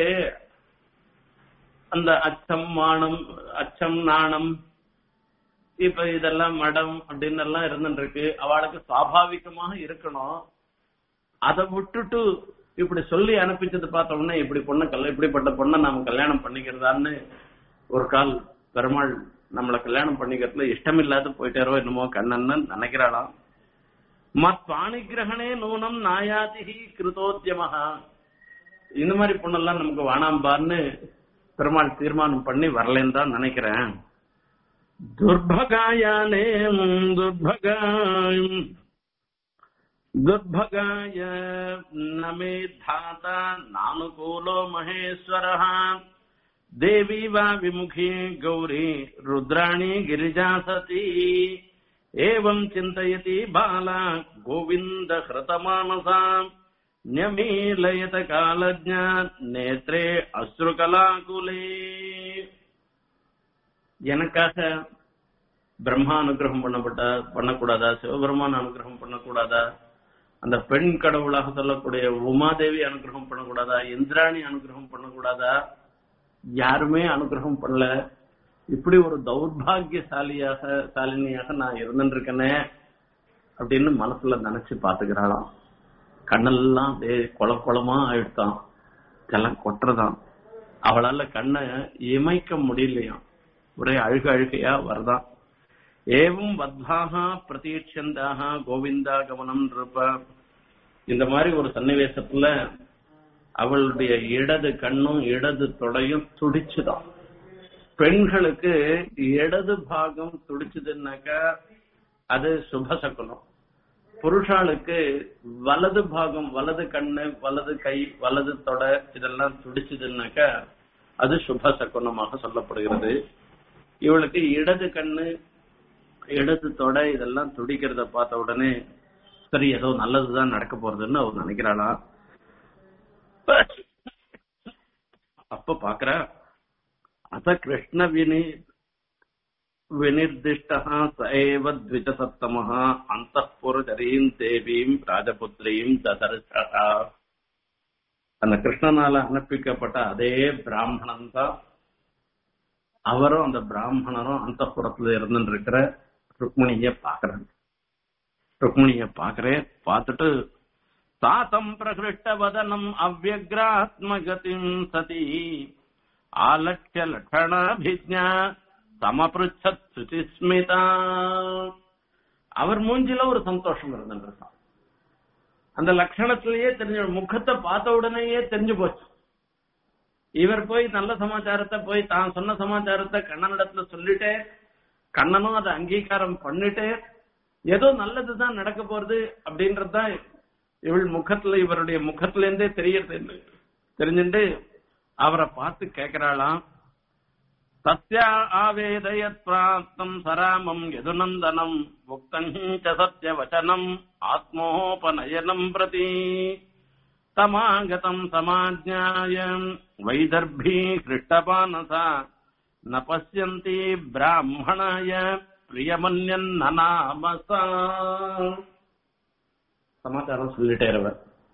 அந்த அச்சம் மானம் அச்சம் நாணம் இப்ப இதெல்லாம் மடம் அப்படின்னு எல்லாம் இருந்துட்டு இருக்கு அவளுக்கு சுவாபாவிகமாக இருக்கணும் அதை விட்டுட்டு இப்படி சொல்லி அனுப்பிச்சது பார்த்த உடனே இப்படி பொண்ணு கல்ல இப்படிப்பட்ட பொண்ணை நாம கல்யாணம் பண்ணிக்கிறதான்னு ஒரு கால் பெருமாள் நம்மள கல்யாணம் பண்ணிக்கிறதுல இஷ்டம் இல்லாத போயிட்டாரோ என்னமோ கண்ணன்னு நினைக்கிறாளாம் மத் பாணிகிரகணே நூனம் நாயாதிகி கிருதோத்தியமஹா இந்த மாதிரி பொண்ணெல்லாம் நமக்கு வானாம்பான்னு பெருமாள் தீர்மானம் பண்ணி வரலன்னு தான் நினைக்கிறேன் துர்பகாயானே துர்பகாயம் दुर्भगाय न मे धाता नानुकूलो महेश्वरः देवी वा विमुखी गौरी रुद्राणी गिरिजा सती एवम् चिन्तयति बाला गोविन्द हृतमानसा न्यमीलयत कालज्ञा नेत्रे அஸ்ருகலாகுலே எனக்காக பிரம்மா அனுகிரகம் பண்ணப்பட்ட பண்ணக்கூடாதா சிவபெருமான் அனுகிரகம் பண்ணக்கூடாதா அந்த பெண் கடவுளாக சொல்லக்கூடிய உமாதேவி அனுகிரகம் பண்ணக்கூடாதா இந்திராணி அனுகிரகம் பண்ணக்கூடாதா யாருமே அனுகிரகம் பண்ணல இப்படி ஒரு தௌர்பாகியசாலியாக சாலினியாக நான் இருந்துருக்கனே அப்படின்னு மனசுல நினைச்சு பாத்துக்கிறாளாம் கண்ணெல்லாம் அப்படியே குள குளமா ஆயிடுத்தான் எல்லாம் கொட்டுறதான் அவளால கண்ணை இமைக்க முடியலையாம் ஒரே அழுக அழுகையா வருதான் ஏவம் வத்வாகா பிரதீட்சந்தாக கோவிந்தா கவனம் இருப்ப இந்த மாதிரி ஒரு சன்னிவேசத்துல அவளுடைய இடது கண்ணும் இடது தொடையும் துடிச்சுதான் பெண்களுக்கு இடது பாகம் துடிச்சதுன்னாக்கா அது சுபசகுனம் புருஷாளுக்கு வலது பாகம் வலது கண்ணு வலது கை வலது தொடை இதெல்லாம் துடிச்சதுன்னாக்கா அது சுபசகுனமாக சொல்லப்படுகிறது இவளுக்கு இடது கண்ணு இடது தொடை இதெல்லாம் துடிக்கிறத பார்த்த உடனே சரி ஏதோ நல்லதுதான் நடக்க போறதுன்னு அவர் நினைக்கிறாளா அப்ப பாக்குற அத கிருஷ்ண வினி வினிர்திஷ்டா சைவ த்விஜசத்தமஹ அந்தப்புரதரீம் தேவீம் ராஜபுத்திரீம் ததர்ஷா அந்த கிருஷ்ணனால அனுப்பிக்கப்பட்ட அதே பிராமணன் தான் அவரும் அந்த பிராமணரும் அந்த புறத்துல இருந்துட்டு இருக்கிற ருக்மிணிய பாக்குறாங்க ருக்மிணிய பாக்குறேன் பார்த்துட்டு தாத்தம் பிரகிருஷ்ட வதனம் அவ்வக்ராத்மகதிம் சதி ஆலட்சிய லட்சணாபிஜா சமபிருச்சத் சுச்சிஸ்மிதா அவர் மூஞ்சில ஒரு சந்தோஷம் இருந்துருக்கான் அந்த லட்சணத்திலேயே தெரிஞ்ச முகத்தை பார்த்த உடனேயே தெரிஞ்சு போச்சு இவர் போய் நல்ல சமாச்சாரத்தை போய் தான் சொன்ன சமாச்சாரத்தை கண்ணனிடத்துல சொல்லிட்டே கண்ணனும் அதை அங்கீகாரம் பண்ணிட்டு ஏதோ நல்லதுதான் நடக்க போறது அப்படின்றதுதான் இவள் முகத்துல இவருடைய முகத்துல இருந்தே தெரியறது தெரிஞ்சுட்டு அவரை பார்த்து கேக்குறாளாம் तस्या आवेदयत् प्राप्तम् सरामम् यदुनन्दनम् उक्तम् च सत्यवचनम् आत्मोपनयनम् प्रति तमागतम् समाज्ञाय वैदर्भी हृष्टपानसा न पश्यन्ति ब्राह्मणाय பிரியமன்யன்னாமசா சமாச்சாரம் சொல்லிட்டே இருவர்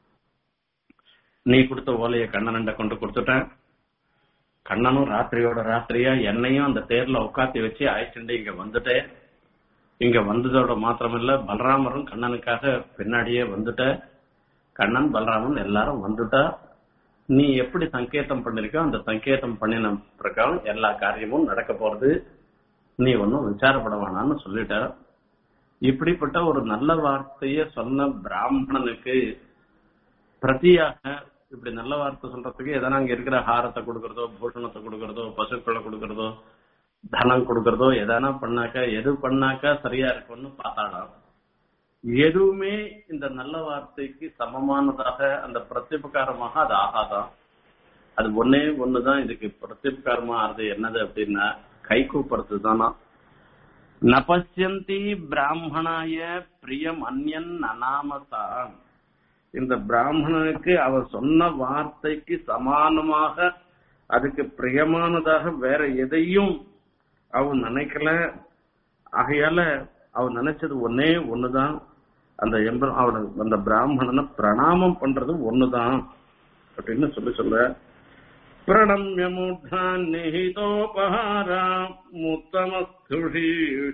நீ கொடுத்த ஓலைய கண்ணனண்ட கொண்டு கொடுத்துட்டேன் கண்ணனும் ராத்திரியோட ராத்திரியா என்னையும் அந்த தேர்ல உட்காத்தி வச்சு ஆயிடுச்சுட்டு இங்க வந்துட்டேன் இங்க வந்ததோட மாத்திரமில்ல பலராமரும் கண்ணனுக்காக பின்னாடியே வந்துட்ட கண்ணன் பலராமன் எல்லாரும் வந்துட்டா நீ எப்படி சங்கேதம் பண்ணிருக்கோ அந்த சங்கேதம் பண்ணின பிரகாரம் எல்லா காரியமும் நடக்க போறது நீ ஒன்னும் விசாரப்பட வேணாம்னு சொல்லிட்ட இப்படிப்பட்ட ஒரு நல்ல வார்த்தைய சொன்ன பிராமணனுக்கு பிரதியாக இப்படி நல்ல வார்த்தை சொல்றதுக்கு எதனா அங்க இருக்கிற ஹாரத்தை கொடுக்கறதோ பூஷணத்தை கொடுக்கறதோ பசுக்களை கொடுக்கறதோ தனம் கொடுக்கறதோ எதனா பண்ணாக்கா எது பண்ணாக்கா சரியா இருக்கும்னு பார்த்தாடாம் எதுவுமே இந்த நல்ல வார்த்தைக்கு சமமானதாக அந்த பிரத்யுபகாரமாக அது ஆகாதான் அது ஒன்னே ஒண்ணுதான் இதுக்கு பிரத்யுபகாரமா ஆறுது என்னது அப்படின்னா கை கூப்புறது தானா நபசியந்தி பிராமணாய பிரியம் அந்யன் அனாமசா இந்த பிராமணனுக்கு அவர் சொன்ன வார்த்தைக்கு சமானமாக அதுக்கு பிரியமானதாக வேற எதையும் அவன் நினைக்கல ஆகையால அவன் நினைச்சது ஒன்னே ஒண்ணுதான் அந்த எம்ப அவனுக்கு அந்த பிராமணனை பிரணாமம் பண்றது ஒண்ணுதான் அப்படின்னு சொல்லி சொல்ல பிரணம்ய மூர்தா நிஹிதோபஹாரா முத்தமஸ்துஷி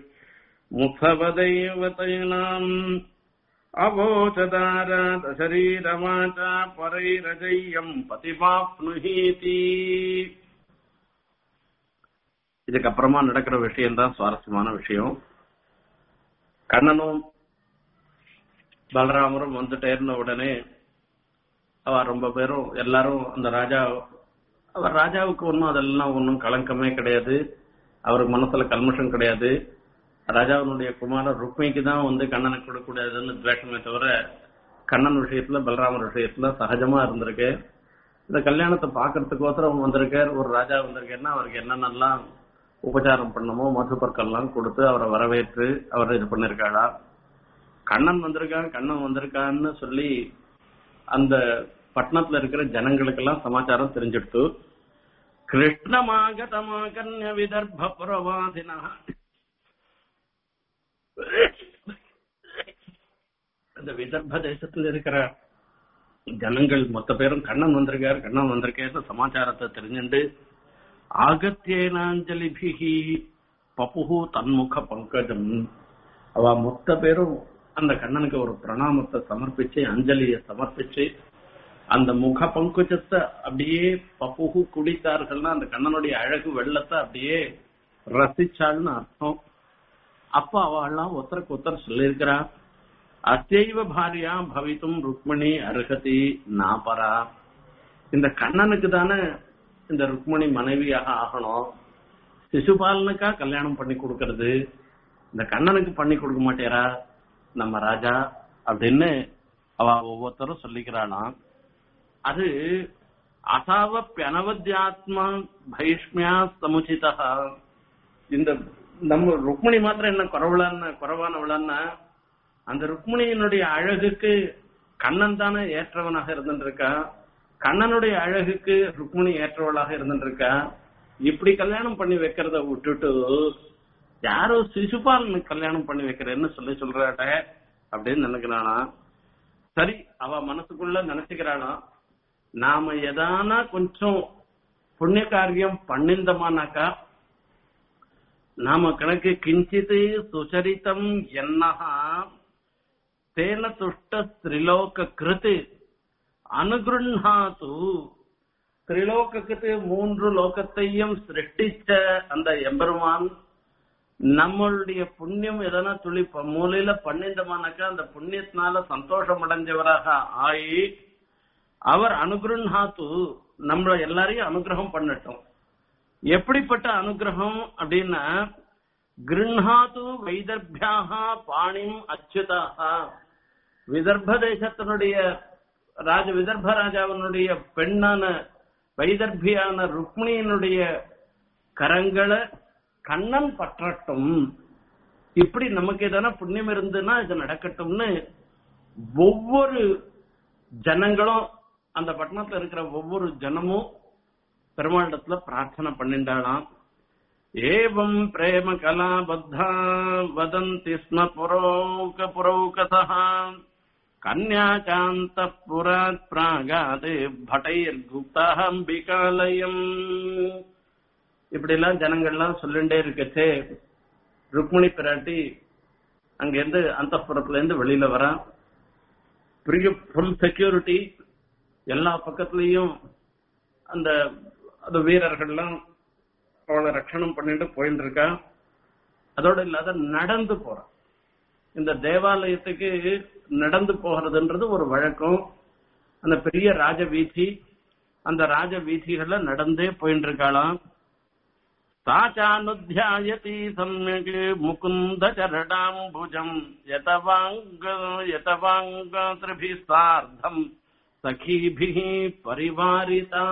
முகவதைவதைனாம் அவோச்சதாராத சரீரமாச்சா பரைரஜையம் பதிமாப்னுஹீதி இதுக்கப்புறமா நடக்கிற விஷயம் தான் சுவாரஸ்யமான விஷயம் கண்ணனும் பலராமரும் வந்துட்டேர்ன உடனே அவ ரொம்ப பேரும் எல்லாரும் அந்த ராஜா அவர் ராஜாவுக்கு ஒன்றும் அதெல்லாம் ஒன்றும் களங்கமே கிடையாது அவருக்கு மனசுல கல்மஷம் கிடையாது ராஜாவினுடைய குமாரர் ருக்மிக்கு தான் வந்து கண்ணனை கொடுக்கூடாதுன்னு துவேஷமே தவிர கண்ணன் விஷயத்துல பலராமர் விஷயத்துல சகஜமா இருந்திருக்கு இந்த கல்யாணத்தை பாக்குறதுக்கோசரம் வந்திருக்கார் ஒரு ராஜா வந்திருக்கேன்னா அவருக்கு என்னென்னலாம் உபச்சாரம் பண்ணமோ மதுப்பற்கள்லாம் கொடுத்து அவரை வரவேற்று அவரை இது பண்ணிருக்காளா கண்ணன் வந்திருக்கான் கண்ணன் வந்திருக்கான்னு சொல்லி அந்த பட்டணத்துல இருக்கிற ஜனங்களுக்கெல்லாம் சமாச்சாரம் தெரிஞ்சிடுத்து கிருஷ்ணமாகதமாகன்ய விதர்ப புரவாதினா அந்த விதர்ப தேசத்துல இருக்கிற ஜனங்கள் மொத்த பேரும் கண்ணன் வந்திருக்காரு கண்ணன் வந்திருக்காரு சமாச்சாரத்தை தெரிஞ்சுண்டு ஆகத்தியேனாஞ்சலிபிகி பப்புகு தன்முக பங்கஜம் அவ மொத்த பேரும் அந்த கண்ணனுக்கு ஒரு பிரணாமத்தை சமர்ப்பிச்சு அஞ்சலியை சமர்ப்பிச்சு அந்த முக பங்குச்சத்தை அப்படியே பப்புகு குடித்தார்கள்னா அந்த கண்ணனுடைய அழகு வெள்ளத்தை அப்படியே ரசிச்சாள்னு அர்த்தம் அப்ப அவெல்லாம் ஒருத்தருக்கு ஒருத்தர் சொல்லியிருக்கிறா அசைவ பாரியா பவித்தும் ருக்மணி அருகதி நாபரா இந்த கண்ணனுக்கு தானே இந்த ருக்மணி மனைவியாக ஆகணும் சிசுபாலனுக்கா கல்யாணம் பண்ணி கொடுக்கறது இந்த கண்ணனுக்கு பண்ணி கொடுக்க மாட்டேரா நம்ம ராஜா அப்படின்னு அவ ஒவ்வொருத்தரும் சொல்லிக்கிறாளாம் அது அசாவ பியனவத்யாத்மா பைஷ்மியா சமுச்சிதா இந்த நம்ம ருக்மிணி மாத்திரம் என்ன குறவளான்னு குறவானவளான்னா அந்த ருக்மிணியினுடைய அழகுக்கு கண்ணன் தானே ஏற்றவனாக இருந்துருக்கா கண்ணனுடைய அழகுக்கு ருக்மிணி ஏற்றவளாக இருந்துருக்கா இப்படி கல்யாணம் பண்ணி வைக்கிறத விட்டுட்டு யாரோ சிசுபாலனுக்கு கல்யாணம் பண்ணி வைக்கிறேன்னு சொல்லி சொல்றாட்ட அப்படின்னு நினைக்கிறானா சரி அவ மனசுக்குள்ள நினைச்சுக்கிறானா நாம எதானா கொஞ்சம் புண்ணிய காரியம் பண்ணிருந்தோமானாக்கா நாம கணக்கு கிஞ்சித் சுச்சரித்தம் என்னஹா தேன துஷ்ட திரிலோக கிருத்து அனுகிருண்ணாத்து திரிலோகத்துக்கு மூன்று லோகத்தையும் சிருஷ்டிச்ச அந்த எம்பெருமான் நம்மளுடைய புண்ணியம் எதனா துளி ப- மூலையில பண்ணிருந்தோமானாக்கா அந்த புண்ணியத்தினால சந்தோஷம் அடைஞ்சவராக ஆகி அவர் அனுகிருண்ணாத்து நம்மள எல்லாரையும் அனுகிரகம் பண்ணட்டும் எப்படிப்பட்ட அனுகிரகம் அப்படின்னா கிருண்ணாத்து வைதர்பியாக பாணிம் அச்சுதாக விதர்ப தேசத்தினுடைய ராஜ விதர்ப ராஜாவினுடைய பெண்ணான வைதர்பியான ருக்மிணியினுடைய கரங்களை கண்ணன் பற்றட்டும் இப்படி நமக்கு எதனா புண்ணியம் இருந்துன்னா இது நடக்கட்டும்னு ஒவ்வொரு ஜனங்களும் அந்த பட்டணத்துல இருக்கிற ஒவ்வொரு ஜனமும் பெருமாளிடத்துல பிரார்த்தனை பண்ணிண்டாளாம் ஏவம் பிரேம கலாபத்தா வதந்தி ஸ்ம புரௌக புரௌகதா கன்யாகாந்த புராத் பிராகாது பட்டைர் குப்தாம்பிகாலயம் இப்படி எல்லாம் ஜனங்கள்லாம் சொல்லிண்டே இருக்கச்சே ருக்மிணி பிராட்டி அங்கிருந்து அந்த இருந்து வெளியில வர பெரிய ஃபுல் செக்யூரிட்டி எல்லா பக்கத்துலயும் அந்த அந்த வீரர்கள்லாம் அவளை ரட்சணம் பண்ணிட்டு போயிட்டு இருக்கா அதோட இல்லாத நடந்து போறான் இந்த தேவாலயத்துக்கு நடந்து போகிறதுன்றது ஒரு வழக்கம் அந்த பெரிய ராஜ வீதி அந்த ராஜ வீதிகள்ல நடந்தே போயிட்டு இருக்காளாம் சாச்சானுத்தியாயதி சம்யக் முகுந்த சரணாம்புஜம் யதவாங்க யதவாங்க திரிபி சார்த்தம் சகீபிஹி பரிவாரிதா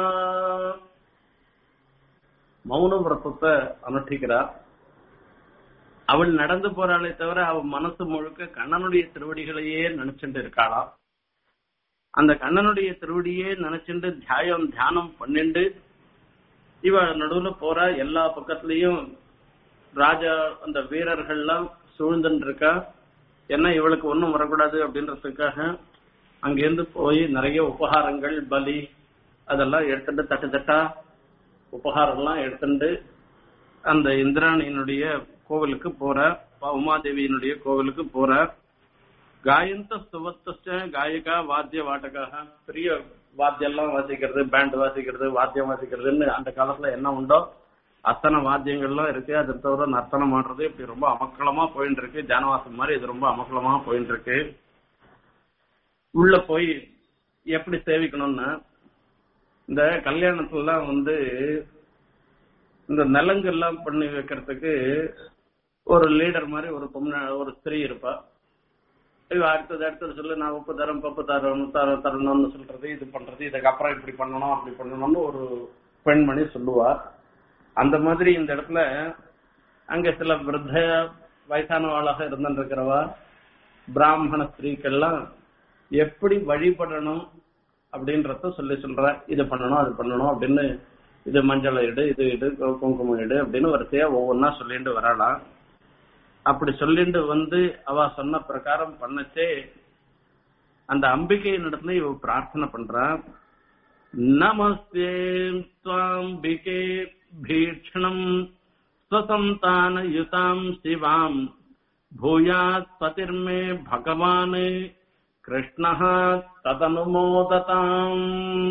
மௌன விரதத்தை அனுஷ்டிக்கிறா அவள் நடந்து போறாளே தவிர அவள் மனசு முழுக்க கண்ணனுடைய திருவடிகளையே நினைச்சுட்டு இருக்காளாம் அந்த கண்ணனுடைய திருவடியே நினைச்சுட்டு தியாயம் தியானம் பண்ணிண்டு இவ நடுவுல போறா எல்லா பக்கத்துலயும் ராஜா அந்த வீரர்கள்லாம் சூழ்ந்துட்டு இருக்கா ஏன்னா இவளுக்கு ஒண்ணும் வரக்கூடாது அப்படின்றதுக்காக அங்கிருந்து போய் நிறைய உபகாரங்கள் பலி அதெல்லாம் எடுத்துட்டு தட்டு தட்டா உபகாரம்லாம் எடுத்துட்டு அந்த இந்திராணியினுடைய கோவிலுக்கு போற உமாதேவியினுடைய கோவிலுக்கு போற காயந்த ஸ்துவத்த காயகா வாத்திய வாட்டக்காக பெரிய வாத்தியெல்லாம் வாசிக்கிறது பேண்ட் வாசிக்கிறது வாத்தியம் வாசிக்கிறதுன்னு அந்த காலத்துல என்ன உண்டோ அத்தனை வாத்தியங்கள்லாம் இருக்கு அது தவிர நர்த்தனம் ஆடுறது இப்படி ரொம்ப அமக்கலமா போயிட்டு இருக்கு ஜானவாசம் மாதிரி இது ரொம்ப அமக்கலமா போயிட்டு இருக்கு உள்ள போய் எப்படி சேவிக்கணும்னா இந்த கல்யாணத்துலாம் வந்து இந்த நலங்கு எல்லாம் பண்ணி வைக்கிறதுக்கு ஒரு லீடர் மாதிரி ஒரு பொம்மை ஒரு ஸ்திரீ இருப்பா இவ அடுத்தது அடுத்தது சொல்லு நான் உப்பு தரம் பப்பு தரம் தர தரணும்னு சொல்றது இது பண்றது இதுக்கப்புறம் இப்படி பண்ணணும் அப்படி பண்ணணும்னு ஒரு பெண்மணி சொல்லுவா அந்த மாதிரி இந்த இடத்துல அங்க சில விருத்த வயசானவாளாக இருந்துருக்கிறவா பிராமண ஸ்திரீக்கெல்லாம் எப்படி வழிபடணும் அப்படின்றத சொல்லி சொல்ற இது பண்ணணும் அது பண்ணணும் அப்படின்னு இது மஞ்சள் இடு இது இடு குங்குமம் இடு அப்படின்னு வரிசையா ஒவ்வொன்னா சொல்லிட்டு வரலாம் அப்படி சொல்லிட்டு வந்து அவ சொன்ன பிரகாரம் பண்ணச்சே அந்த அம்பிகையின் இடத்துல இவ பிரார்த்தனை பண்றா நமஸ்தே துவாம்பிகே பீக்ஷணம் ஸ்வசந்தான யுதாம் சிவாம் பூயாத் பதிர்மே பகவான் கிருஷ்ண ததனுமோததாம்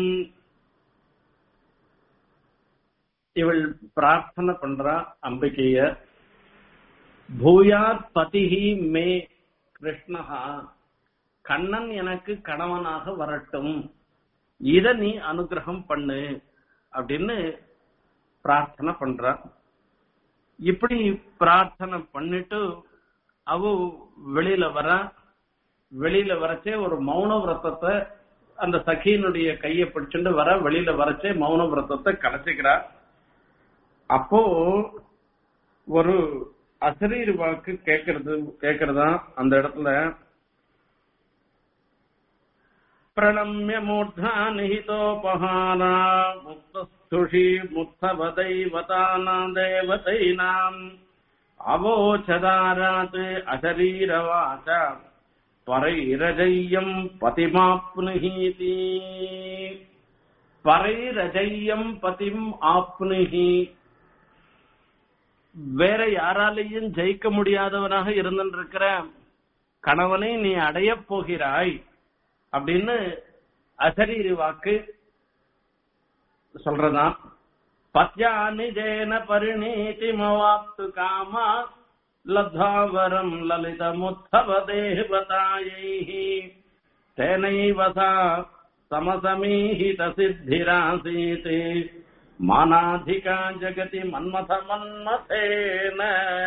இவள் பிரார்த்தனை பண்றா அம்பிகைய பூயாத் பதிஹி மே கிருஷ்ணஹா கண்ணன் எனக்கு கணவனாக வரட்டும் இத நீ அனுகிரகம் பண்ணு அப்படின்னு பிரார்த்தனை பண்றா இப்படி பிரார்த்தனை பண்ணிட்டு அவ வெளியில வர வெளியில வரச்சே ஒரு மௌன விரதத்தை அந்த சகியினுடைய கையை பிடிச்சுட்டு வர வெளியில வரச்சே மௌன விரதத்தை கலைச்சிக்கிறா அப்போ ஒரு அசரீர் வாக்கு கேட்கறது கேட்கறதா அந்த இடத்துல பிரணம்ய மூர்தா நிஹிதோபஹாரா முக்தஸ்துஷி முக்தவதைவதானா தேவதைனாம் அவோச்சதாராத் அசரீரவாச்ச பரைரஜய்யம் பதிமாப்னுஹீதி பரைரஜய்யம் பதிம் ஆப்னுஹி வேற யாராலையும் ஜெயிக்க முடியாதவனாக இருந்திருக்கிற கணவனை நீ அடையப் போகிறாய் அப்படின்னு அசரீரி வாக்கு சொல்றதான் பத்யா நிஜேன பரிணீதி மவாப்து காமா லத்தாவரம் லலிதமுத்தவ தேவதாயை தேனைவ சா சமசமீஹித சித்திராசீத் மானாதிகா ஜகதி மன்மத மன்மதேன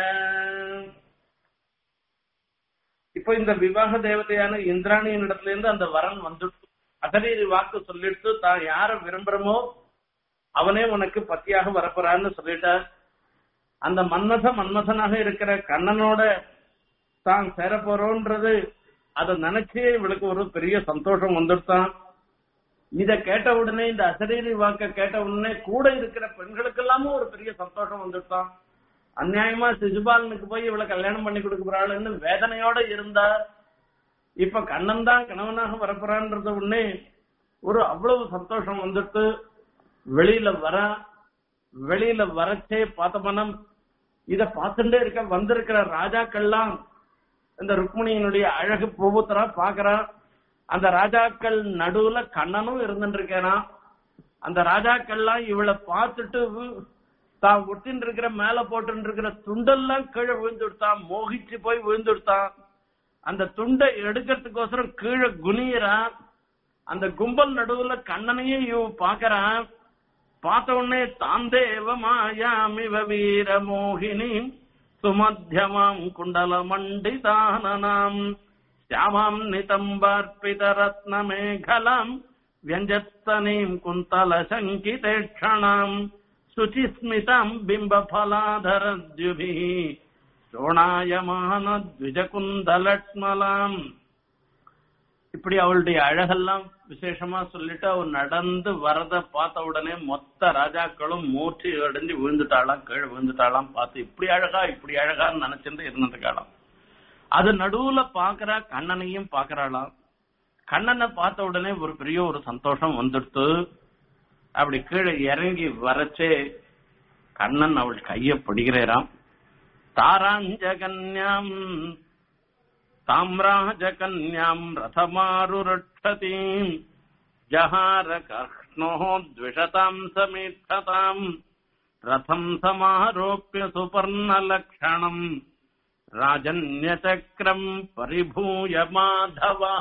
இப்போ இந்த விவாக தேவதையான இந்திராணியின் இடத்துல இருந்து அந்த வரன் வந்துட்டு அகரீரி வாக்கு சொல்லிட்டு தான் யார விரும்புறமோ அவனே உனக்கு பத்தியாக வரப்போறான்னு சொல்லிட்டார் அந்த மன்மத மன்மதனாக இருக்கிற கண்ணனோட தான் சேர போறோன்றது அதை நினைச்சே இவளுக்கு ஒரு பெரிய சந்தோஷம் வந்துடுத்தான் இத கேட்ட உடனே இந்த அசரீரி வாக்க கேட்ட உடனே கூட இருக்கிற பெண்களுக்கு எல்லாமும் ஒரு பெரிய சந்தோஷம் வந்துட்டான் அநியாயமா சிசுபாலனுக்கு போய் இவளை கல்யாணம் பண்ணி கொடுக்க போறாளுன்னு வேதனையோட இருந்தா இப்ப கண்ணன் தான் கணவனாக வரப்போறான்றது உடனே ஒரு அவ்வளவு சந்தோஷம் வந்துட்டு வெளியில வர வெளியில வரச்சே பார்த்தோம்னா இத பார்த்துட்டே இருக்க வந்திருக்கிற ராஜாக்கள்லாம் இந்த ருக்மிணியினுடைய அழகு பூபுத்தரா பாக்குறா அந்த ராஜாக்கள் நடுவுல கண்ணனும் இருந்துட்டு இருக்கானா அந்த ராஜாக்கள்லாம் இவளை பார்த்துட்டு தான் ஒட்டின்னு இருக்கிற மேல போட்டு இருக்கிற துண்டெல்லாம் கீழே விழுந்துடுத்தான் மோகிச்சு போய் விழுந்துடுத்தான் அந்த துண்டை எடுக்கிறதுக்கோசரம் கீழே குனியறான் அந்த கும்பல் நடுவுல கண்ணனையும் இவ பாக்குறான் பார்த்த உடனே தான் தேவ மாயாமிவ வீர மோகினி சுமத்தியமாம் குண்டல மண்டிதானனாம் श्यामाम् नितम्बार्पितरत्नमेखलाम् व्यञ्जत्तनीम् कुन्तलशङ्कितेक्षणाम् शुचिस्मिताम् बिम्बफलाधरद्युभिः சோணாயமான இப்படி அவளுடைய அழகெல்லாம் விசேஷமா சொல்லிட்டு அவ நடந்து வரத பார்த்த உடனே மொத்த ராஜாக்களும் மூச்சு அடைஞ்சு விழுந்துட்டாளாம் கீழே விழுந்துட்டாளாம் பார்த்து இப்படி அழகா இப்படி அழகான்னு நினைச்சிட்டு இருந்துருக்காளாம் அது நடுவுல பாக்குறா கண்ணனையும் பாக்குறாளாம் கண்ணனை பார்த்த உடனே ஒரு பெரிய ஒரு சந்தோஷம் வந்துடுத்து அப்படி கீழே இறங்கி வரச்சே கண்ணன் அவள் கைய பிடிக்கிறாராம் தாராஞ்சகன்யாம் தாம்ராஜகன்யாம் ரதமாருரட்சதீம் ஜஹார கர்ஷ்ணோ த்விஷதாம் சமீட்சதாம் ரதம் சமாரோப்பிய சுபர்ணலக்ஷணம் ராஜன்யசக்கரம் பரிபூய மாதவா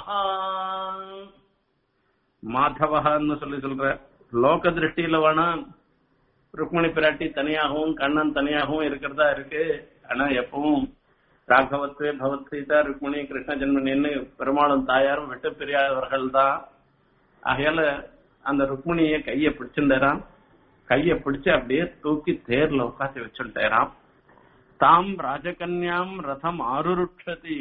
மாதவன்னு சொல்லி சொல்ற லோக திருஷ்டியில வேணா ருக்மணி பிராட்டி தனியாகவும் கண்ணன் தனியாகவும் இருக்கிறதா இருக்கு ஆனா எப்பவும் ராகவத்து பகவத் சீதா ருக்மணி கிருஷ்ண ஜென்மனின்னு பெருமாளும் தாயாரும் விட்டு பிரியாதவர்கள் தான் ஆகையால அந்த ருக்மணிய கைய பிடிச்சிருந்தாராம் கைய பிடிச்சு அப்படியே தூக்கி தேர்ல உட்காந்து வச்சுட்டாராம் தாம் ராஜகன்யாம் ரதம் ஆருருட்சதி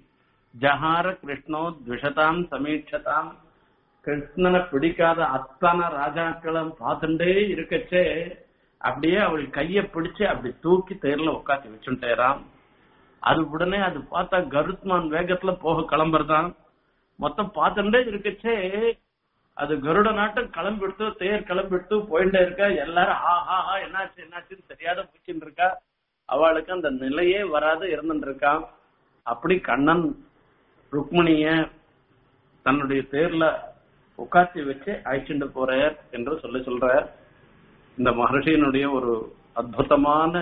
ஜஹார கிருஷ்ணோ த்விஷதாம் சமீட்சதாம் கிருஷ்ணனை பிடிக்காத அத்தனை ராஜாக்களும் பார்த்துட்டே இருக்கச்சே அப்படியே அவள் கைய பிடிச்சு அப்படி தூக்கி தேர்ல உட்காந்து வச்சுட்டேராம் அது உடனே அது பார்த்தா கருத்மான் வேகத்துல போக கிளம்புறதான் மொத்தம் பார்த்துட்டே இருக்கச்சே அது கருட நாட்டம் கிளம்பிடுத்து தேர் கிளம்பிடுத்து போயிட்டே இருக்கா எல்லாரும் ஆ ஹா ஹா என்னாச்சு என்னாச்சுன்னு தெரியாத பூச்சின்னு இருக்கா அவளுக்கு அந்த நிலையே வராது இருந்துட்டு இருக்கான் அப்படி கண்ணன் ருக்மிணிய தன்னுடைய தேர்ல உட்காத்தி வச்சு அழைச்சிட்டு போறார் என்று சொல்லி சொல்றார் இந்த மகர்ஷியினுடைய ஒரு அற்புதமான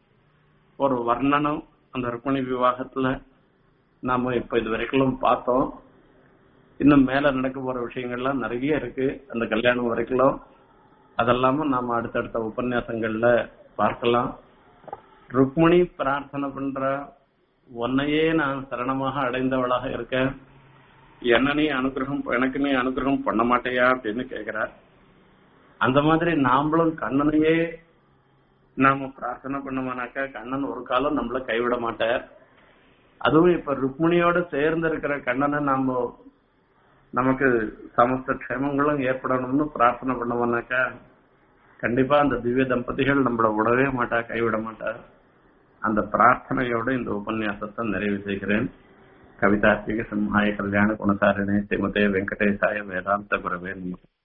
ஒரு வர்ணனம் அந்த ருக்மிணி விவாகத்துல நாம இப்ப இது வரைக்கும் பார்த்தோம் இன்னும் மேல நடக்க போற விஷயங்கள்லாம் நிறைய இருக்கு அந்த கல்யாணம் வரைக்கும் அதெல்லாம நாம அடுத்தடுத்த உபன்யாசங்கள்ல பார்க்கலாம் ருக்மிணி பிரார்த்தனை பண்ற உன்னையே நான் சரணமாக அடைந்தவளாக இருக்கேன் என்ன நீ அனுகிரகம் எனக்கு நீ அனுகிரகம் பண்ண மாட்டேயா அப்படின்னு கேக்குறார் அந்த மாதிரி நாமளும் கண்ணனையே நாம பிரார்த்தனை பண்ணோம்னாக்கா கண்ணன் ஒரு காலம் நம்மள கைவிட மாட்டார் அதுவும் இப்ப ருக்மிணியோட சேர்ந்து இருக்கிற கண்ணனை நாம நமக்கு சமஸ்த க்ஷேமங்களும் ஏற்படணும்னு பிரார்த்தனை பண்ணோம்னாக்கா கண்டிப்பா அந்த திவ்ய தம்பதிகள் நம்மள விடவே மாட்டா கைவிட மாட்டா அந்த பிரார்த்தனையோட இந்த உபன்யாசத்தை நிறைவு செய்கிறேன் கவிதாத்மிக சிம்ஹாய கல்யாண குணசாரிணே ஸ்ரீமதே வெங்கடேசாய வேதாந்த குரவே நமக்கு